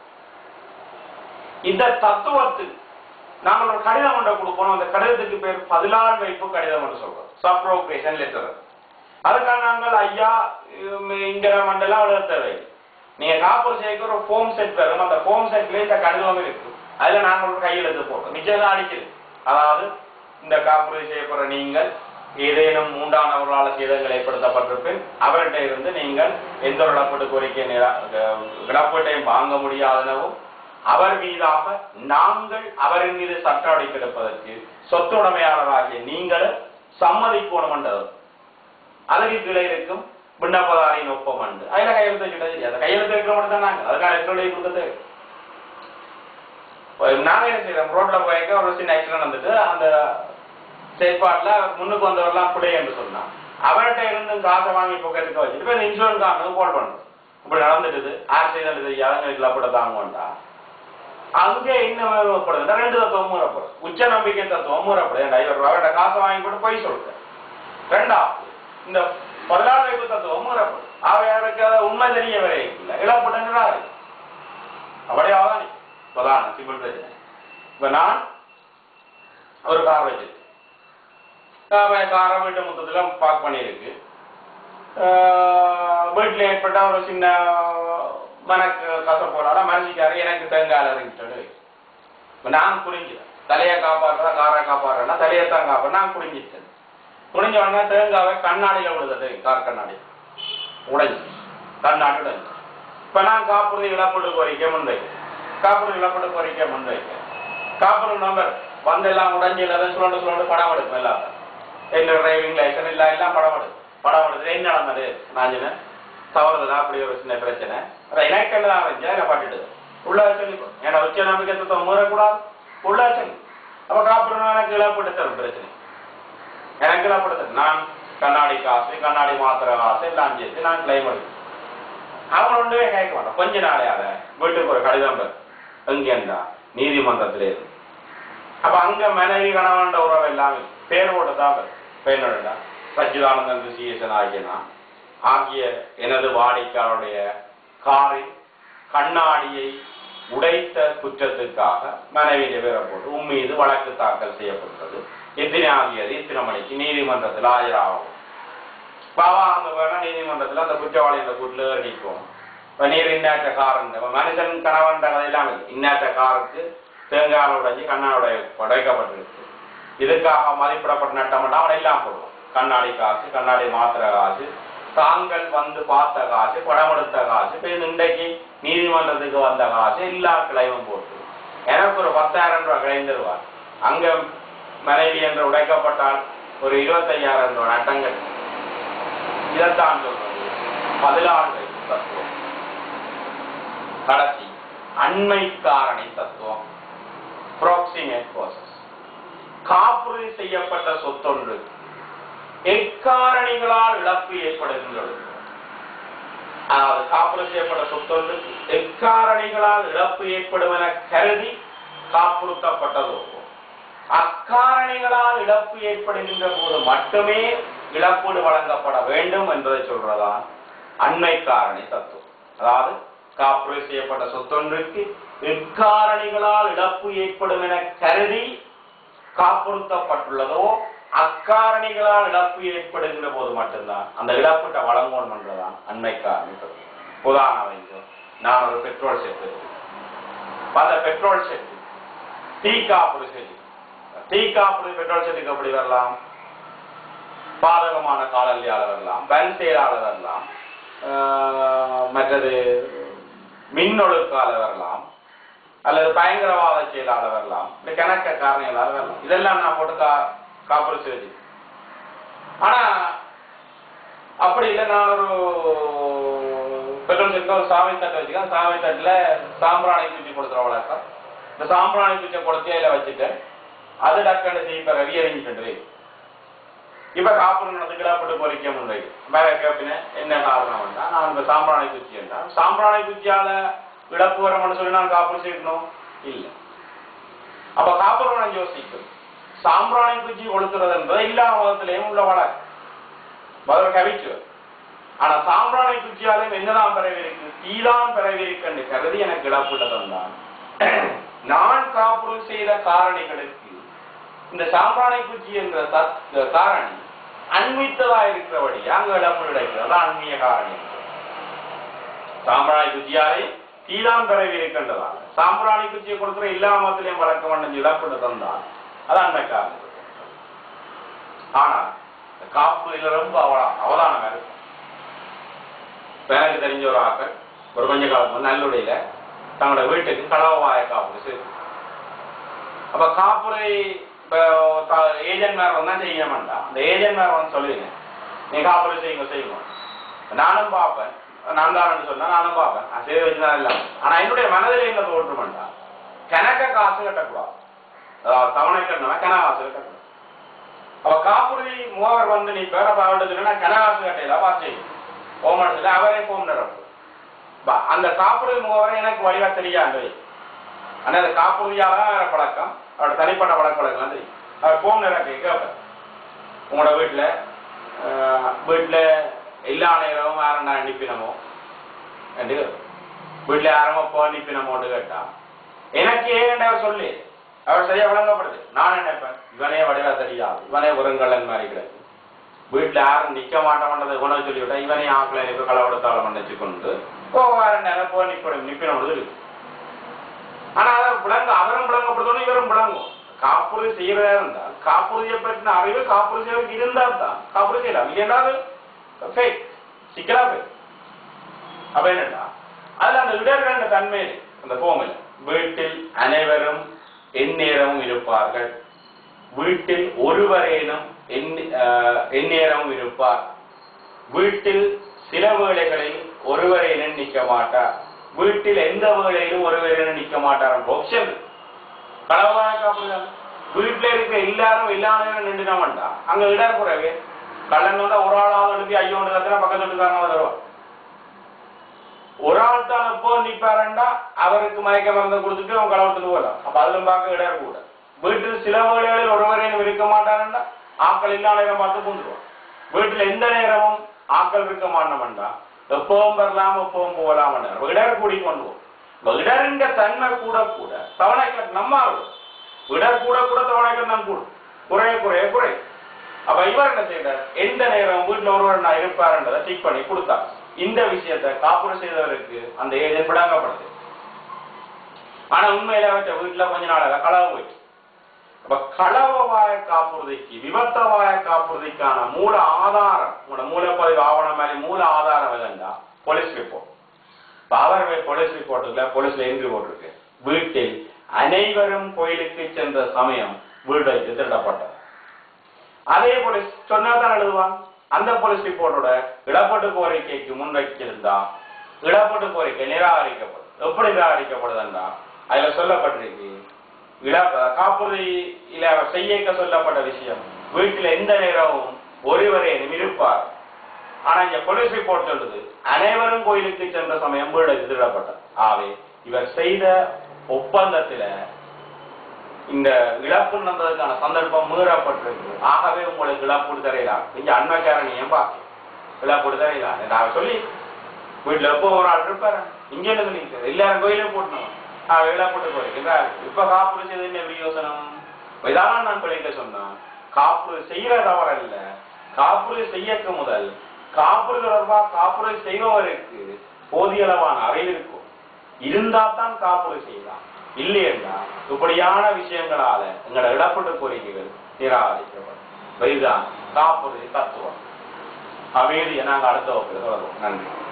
இந்த தத்துவத்துக்கு நாங்கள் ஒரு கடிதம் ஒன்றை கொடுப்போம் அந்த கடிதத்துக்கு பேர் பதினாள் வைப்பு கடிதம் என்று சொல்றோம் சப்ரோகேஷன் லெட்டர் அதுக்காக நாங்கள் ஐயா உம், இங்கிற மண்டலம் எழுத தேவையில்லை நீங்க காப்பீடு செய்ய ஒரு ஃபோம் செட் வரும் அந்த ஃபோம் செட்ல இந்த கடிதம் இருக்கு அதுல நாங்கள் ஒரு கையெழுத்து போட்டோம் மிச்சம் தான் அடிக்குது அதாவது இந்த காப்புறுதி செய்யப்படுற நீங்கள் ஏதேனும் மூன்றானவர்களால் சேதங்கள் ஏற்படுத்தப்பட்டிருப்பின் அவர்கிட்ட இருந்து நீங்கள் எந்த ஒரு இழப்பீட்டு கோரிக்கை நிரா- அஹ் இழப்பீட்டையும் வாங்க முடியாதனவும் அவர் மீதாக நாங்கள் அவரின் மீது சட்ட நடவடிக்கை எடுப்பதற்கு சொத்து உடைமையாளராகிய நீங்கள் சம்மதிக்கணும் என்றது அதுக்கு கீழே இருக்கும் விண்ணப்பதாரின் ஒப்பம் உண்டு அதுல கையெழுத்து வச்சுட்டது அந்த கையெழுத்து வைக்கிற மட்டும் தான் நாங்கள் அதுக்கான எலக்ட்ரானிக் கொடுத்தது நாங்க என்ன செய்யறோம் ரோட்ல போயிருக்க ஒரு சின்ன ஆக்சிடென்ட் வந்துட்டு அந்த செயற்பாட்டுல முன்னுக்கு வந்தவரெல்லாம் பிள்ளை என்று சொன்னான் அவர்கிட்ட இருந்து காசை வாங்கி பொக்கெட்டுக்கு வச்சுட்டு இப்ப இந்த இன்சூரன்ஸ் காரணம் கால் பண்றோம் இப்படி நடந்துட்டுது ஆக்சிடென்ட் செய்யாதங்க இதுல அப்படி தாங்கண்டா அங்கே என்ன மூறப்படுது ரெண்டு தத்துவம் மூறப்படும் உச்ச நம்பிக்கை தத்துவம் மூறப்படுது ஏன்டா இவர் அவர்கிட்ட காசை வாங்கி போட்டு போய் சொல்றேன் ரெண்டாவது இந்த பதினாறு வைப்பு தத்துவம் மூறப்படும் அவருக்கு அது உண்மை தெரிய வரை இல்லை இழப்பட்டுங்கிறாரு அப்படியாவதான் பிரதான சிம்பிள் பிரச்சனை இப்ப நான் ஒரு கார் வச்சிருக்கேன் காரை காரை வீட்டு மொத்தத்துல பார்க் பண்ணியிருக்கு ஆஹ் வீட்டுல ஏற்பட்ட ஒரு சின்ன மனக்கு கசப்போட மனசிக்காரு எனக்கு தேங்காய் இறங்கிட்டு இப்ப நான் புரிஞ்சுறேன் தலையை காப்பாற்றுறா காரை காப்பாடுறேன்னா தலையைத்தான் காப்பாடு நான் புரிஞ்சிட்டேன் புரிஞ்ச உடனே தேங்காவை கண்ணாடியில விழுந்தது கார் கண்ணாடி உடைஞ்சு கண்ணாடி உடைஞ்சு இப்ப நான் காப்புறுதி இழப்பீடு கோரிக்கை முன்வைக்கிறேன் காப்புறுதி இழப்பீடு கோரிக்கை முன்வைக்கிறேன் காப்புறுதி நம்பர் வந்து எல்லாம் உடைஞ்சு இல்லாத சுழண்டு சுழண்டு படம் எடுக்கும் எல்லாம் என்ன டிரைவிங் லைசன்ஸ் இல்ல எல்லாம் படம் எடு படம் எடுத்து என்ன நடந்தது நான் சொன்னேன் தவறுதலா அப்படி ஒரு சின்ன பிரச்சனை அதான் எனக்கு என்ன தான் இருந்துச்சு அதை பாட்டுட்டு உள்ள சொல்லி ஏன்னா உச்ச நம்பிக்கை தத்துவம் மூறக்கூடாது உள்ள சொல்லி அப்ப காப்புறுதி எனக்கு இழப்பீட்டு தரும் பிரச்சனை எனக்கு இழப்பீட்டு தரும் நான் கண்ணாடி காசு கண்ணாடி மாத்திர காசு எல்லாம் சேர்த்து நான் கிளைம் எடுக்கிறேன் அவன் ஒன்றுமே கேட்க மாட்டான் கொஞ்ச நாளையாத வீட்டுக்கு ஒரு கடிதம் பெறு எங்கேண்டா நீதிமன்றத்திலே இருந்து அப்ப அங்க மனைவி கணவன் உறவு எல்லாமே பேர் போட்டு தான் பெறு பெண்ணோட சச்சிதானந்தன் சிஎஸ்என் ஆகிய நான் ஆகிய எனது வாடிக்கையாளருடைய காரின் கண்ணாடியை உடைத்த குற்றத்துக்காக மனைவியின் பேரை போட்டு உன் மீது வழக்கு தாக்கல் செய்யப்பட்டது எத்தனை ஆகியது இத்தனை மணிக்கு நீதிமன்றத்தில் ஆஜராகும் பாவா அங்க வேணா நீதிமன்றத்துல அந்த குற்றவாளி அந்த கூட்டுல நிற்கும் இப்ப நீர் இன்னாற்ற காரன் இப்ப மனுஷன் கணவன் கதையெல்லாம் இல்லை இன்னாற்ற காருக்கு தேங்காய் உடைஞ்சி கண்ணாடி உடைய உடைக்கப்பட்டிருக்கு இதுக்காக மதிப்பிடப்பட்ட நட்டம்னா அவன் எல்லாம் போடுவான் கண்ணாடி காசு கண்ணாடி மாத்திர காசு தாங்கள் வந்து பார்த்த காசு படம் எடுத்த காசு இப்ப இது இன்றைக்கு நீதிமன்றத்துக்கு வந்த காசு எல்லா கிளைமும் போட்டு எனக்கு ஒரு பத்தாயிரம் ரூபாய் கிடைந்துருவார் அங்க மனைவி என்று உடைக்கப்பட்டால் ஒரு இருபத்தையாயிரம் ரூபாய் நட்டங்கள் இதைத்தான் சொல்றது பதினாறு தத்துவம் கடைசி அண்மை காரணி தத்துவம் ப்ராக்சிமேட் ப்ராசஸ் காப்புறுதி செய்யப்பட்ட சொத்தொன்று எக்காரணிகளால் இழப்பு ஏற்படுகின்றது அதாவது காப்புறுதி செய்யப்பட்ட சொத்தொன்று எக்காரணிகளால் இழப்பு ஏற்படும் என கருதி காப்புறுத்தப்பட்டதோ அக்காரணிகளால் இழப்பு ஏற்படுகின்ற போது மட்டுமே இழப்பீடு வழங்கப்பட வேண்டும் என்பதை சொல்றதான் அண்மை காரணி தத்துவம் அதாவது காப்புறுதி செய்யப்பட்ட சொத்தொன்றுக்கு எக்காரணிகளால் இழப்பு ஏற்படும் என கருதி காப்புறுத்தப்பட்டுள்ளதோ அக்காரணிகளால் இழப்பு ஏற்படுகின்ற போது மட்டும்தான் அந்த இழப்பீட்டை வழங்கணும் என்றுதான் அண்மை காரணி தத்துவம் உதாரணம் வைங்க நான் ஒரு பெட்ரோல் செட் அந்த பெட்ரோல் செட் டீ காப்புறுதி செட் டீ காப்புறுதி பெட்ரோல் செட்டுக்கு எப்படி வரலாம் பாதகமான காலநிலையால வரலாம் வன் செயலால வரலாம் ஆஹ் மற்றது மின்னொழுக்கால வரலாம் அல்லது பயங்கரவாத செயலால வரலாம் இந்த கணக்க காரணிகளால வரலாம் இதெல்லாம் நான் போட்டு கா காப்புறுதி செய்து ஆனா அப்படி இல்லை நான் ஒரு பெட்ரோல் செட்ல ஒரு சாமி தட்டை வச்சுக்கேன் சாமி தட்டுல சாம்பிராணி குச்சி கொடுத்துற வழக்கம் இந்த சாம்பிராணி குச்சியை கொடுத்து அதில் வச்சுட்டு அது டக்குன்னு செய்ய ரவி அறிஞ்சிட்டு இப்ப காப்புறு நடந்து கிடாப்பட்டு பொறிக்க முன்வை மேல கேப்பின என்ன காரணம் வேண்டா நான் இந்த சாம்பிராணி குச்சி என்றா சாம்பிராணி குச்சியால இழப்பு வரணும்னு சொல்லி நான் காப்புறு செய்யணும் இல்ல அப்ப காப்புறு யோசிக்கும் சாம்பிராணி குச்சி கொளுத்துறது என்பது எல்லா மதத்திலையும் உள்ள வழக்கு பதில் கவிச்சு ஆனா சாம்பிராணி குச்சியாலையும் என்னதான் பிறவிருக்கு தீதான் பிறவிருக்கு என்று கருதி எனக்கு இழப்பீட்டு தந்தான் நான் காப்புறு செய்த காரணிகளுக்கு இந்த சாம்பிராணி குச்சி என்ற தத் காரணி அண்மித்ததா இருக்கிறபடி அங்க இழப்பு கிடைக்கிறது அந்நிய காரணி சாம்பிராணி குச்சியாலே தீதான் பிறவி இருக்கின்றதா சாம்பிராணி குச்சியை கொடுக்கிற எல்லா மதத்திலையும் வழக்கம் பண்ண இழப்பீடு தந்தான் அது அண்மை காரணம் ஆனா இந்த காப்பு இதுல ரொம்ப அவ அவதானம் இருக்கும் இப்ப எனக்கு தெரிஞ்ச ஒரு ஆக்கள் ஒரு கொஞ்ச காலம் முன்ன நல்லுடையில தங்களோட வீட்டுக்கு களவாய காப்பு செய்து அப்ப காப்புரை இப்போ ஏஜென்ட் மேல வந்தா செய்ய மாட்டான் அந்த ஏஜென்ட் மேல வந்து சொல்லுவீங்க நீ காப்புரை செய்யுங்க செய்யுங்க நானும் பார்ப்பேன் நான் தான் சொன்னா நானும் பார்ப்பேன் நான் செய்து வச்சுதான் இல்லை ஆனா என்னுடைய மனதில் என்ன தோற்று மாட்டான் கணக்க காசு கட்டக்கூடாது அதாவது தவணை கட்டணும் கன காசு கட்டக்கூடாது அப்ப காப்புறுதி மூவர் வந்து நீ பேர பாவட்டதுன்னா கனகாசு கட்டையில பார்த்து ஓமனத்துல அவரே போம் நிரப்பு ப- அந்த காப்புறுதி முகவரை எனக்கு வழிவா தெரியாது ஆனா அந்த காப்புறுதியால தான் வேற பழக்கம் அவரோட தனிப்பட்ட வழக்கு வழக்கம் தெரியும் அவர் போம் நிரப்பி கேட்பார் உங்களோட வீட்டுல ஆஹ், வீட்டுல எல்லா நேரமும் யாரும் நான் அனுப்பினமோ என்று கேட்பார். வீட்டுல யாரும் அப்போ அனுப்பினமோன்னு கேட்டா எனக்கு ஏன் அவர் சொல்லி அவர் சரியா விளங்கப்படுது நான் நினைப்பேன் இவனே வடிவா தெரியாது இவனே உரங்கல்லன் மாதிரி கிடக்கு வீட்டுல யாரும் நிக்க மாட்டோம்ன்றதை உணவு சொல்லி விட்டா இவனே ஆக்களை நினைப்பு களவெடுத்தாலும் நினைச்சு கொண்டு ஓ வேற நினைப்போ நிப்படும் நிப்பினோடு இருக்கு ஆனா அதை விளங்க அவரும் விளங்கப்படுத்தணும் இவரும் விளங்கும் காப்புறுதி செய்யறதா இருந்தால் காப்புறுதியை பற்றின அறிவு காப்புறுதியாவுக்கு இருந்தால் தான் காப்புறுதி செய்யலாம் இல்லைன்னா ஃபேக் சிக்கலா போய் அப்ப என்னடா அதுல அந்த இடர்கள் தன்மை இருக்கு, அந்த கோமில் வீட்டில் அனைவரும் எந்நேரமும் இருப்பார்கள் வீட்டில் ஒருவரேனும் எண்ணி- ஆஹ், எந்நேரமும் இருப்பார் வீட்டில் சில வேளைகளில் ஒருவரேனும் நிற்க மாட்டார் வீட்டில் எந்த வேளையிலும் ஒருவரேனும் நிற்க மாட்டார் ஆப்ஷன் கடவுளாக அப்படிதான் வீட்டுல இருக்க எல்லாரும் எல்லா நேரம் நின்றுனா வேண்டாம் அங்க இடர் குறைவே கள்ளன் வந்தா ஒரு ஆளாவது எழுப்பி ஐயோ கத்துனா பக்கத்து வீட்டுக்காரங்க வருவான் ஒரு ஆள் தான் எப்போ நிப்பாரண்டா அவருக்கு மயக்க மருந்து கொடுத்துட்டு அவன் களவத்துக்கு போகலாம் அப்ப அதிலும் பார்க்க இடம் கூட வீட்டில் சில வேளைகளில் ஒருவரையும் இருக்க மாட்டாரண்டா ஆக்கள் இல்லா நேரம் பார்த்து பூந்துருவான் வீட்டுல எந்த நேரமும் ஆக்கள் இருக்க மாட்டோம்டா எப்பவும் வரலாம் எப்பவும் போகலாம் இடர் கூடி கொண்டு போகும் இப்ப இடரின் தன்மை கூட கூட தவணைக்கு நம்ம ஆகும் இடர் கூட கூட தவணைக்கு தான் கூடும் குறைய குறைய குறை அப்ப இவர் என்ன செய்யறார் எந்த நேரம் வீட்டுல ஒருவர் நான் இருப்பாருன்றதை டிக் பண்ணி கொடுத்தார் இந்த விஷயத்தை காப்புறுதி செய்தவருக்கு அந்த ஏஜென்ட் விளங்கப்படுது ஆனா உண்மையில அவற்றை வீட்டுல கொஞ்ச நாளாக களவு போயிடுச்சு அப்ப களவவாய காப்புறுதிக்கு விபத்தவாய காப்புறுதிக்கான மூல ஆதாரம் உங்களோட மூலப்பதிவு ஆவணம் மாதிரி மூல ஆதாரம் எதுண்டா போலீஸ் ரிப்போர்ட் இப்ப அவர் போலீஸ் ரிப்போர்ட்டுல போலீஸ்ல என்ட்ரி போட்டிருக்கு வீட்டில் அனைவரும் கோயிலுக்கு சென்ற சமயம் வீடு வைத்து திருடப்பட்டது அதே போலீஸ் சொன்னாதான் எழுதுவான் அந்த போலீஸ் ரிப்போர்ட்டோட இடப்பட்டு கோரிக்கைக்கு முன்வைச்சிருந்தா இடப்பட்டு கோரிக்கை நிராகரிக்கப்படும் எப்படி நிராகரிக்கப்படுதுன்னா அதுல சொல்லப்பட்டிருக்கு இட காப்புறுதியில செய்யக்க சொல்லப்பட்ட விஷயம் வீட்டில் எந்த நேரமும் ஒருவரேனும் இருப்பார் ஆனா இங்க போலீஸ் ரிப்போர்ட் சொல்லுது அனைவரும் கோயிலுக்கு சென்ற சமயம் வீடு திருடப்பட்டது ஆவே இவர் செய்த ஒப்பந்தத்தில இந்த இழப்பு நடந்ததுக்கான சந்தர்ப்பம் மீறப்பட்டிருக்கு ஆகவே உங்களுக்கு இழப்பீடு தரையிலாம் இங்க அன்மக்காரணியம் பாக்கி இழப்பீடு தரையிலாம் நான் சொல்லி வீட்டுல எப்போ ஒரு ஆள் இருப்பாரு இங்க என்ன சொல்லிட்டு எல்லாரும் கோயிலே போட்டணும் ஆஹ் இழப்பீட்டு போயிருக்கிறார் இப்ப காப்புறுதி செய்து என்ன பிரயோசனம் இதான நான் பிள்ளைங்க சொன்னேன் காப்புறுதி செய்யற தவறல்ல காப்புறுதி செய்யக்கு முதல் காப்புறுதி தொடர்பா காப்புறுதி செய்பவருக்கு போதிய அளவான அறிவு இருக்கும் இருந்தா தான் காப்புறுதி செய்யலாம் இல்லையா இப்படியான விஷயங்களால எங்களோட இழப்பீட்டு கோரிக்கைகள் நிராகரிக்கப்படும் இதுதான் காப்புறுதி தத்துவம் அமைதியை நாங்கள் அடுத்த வகுப்பில் தொடர்வோம் நன்றி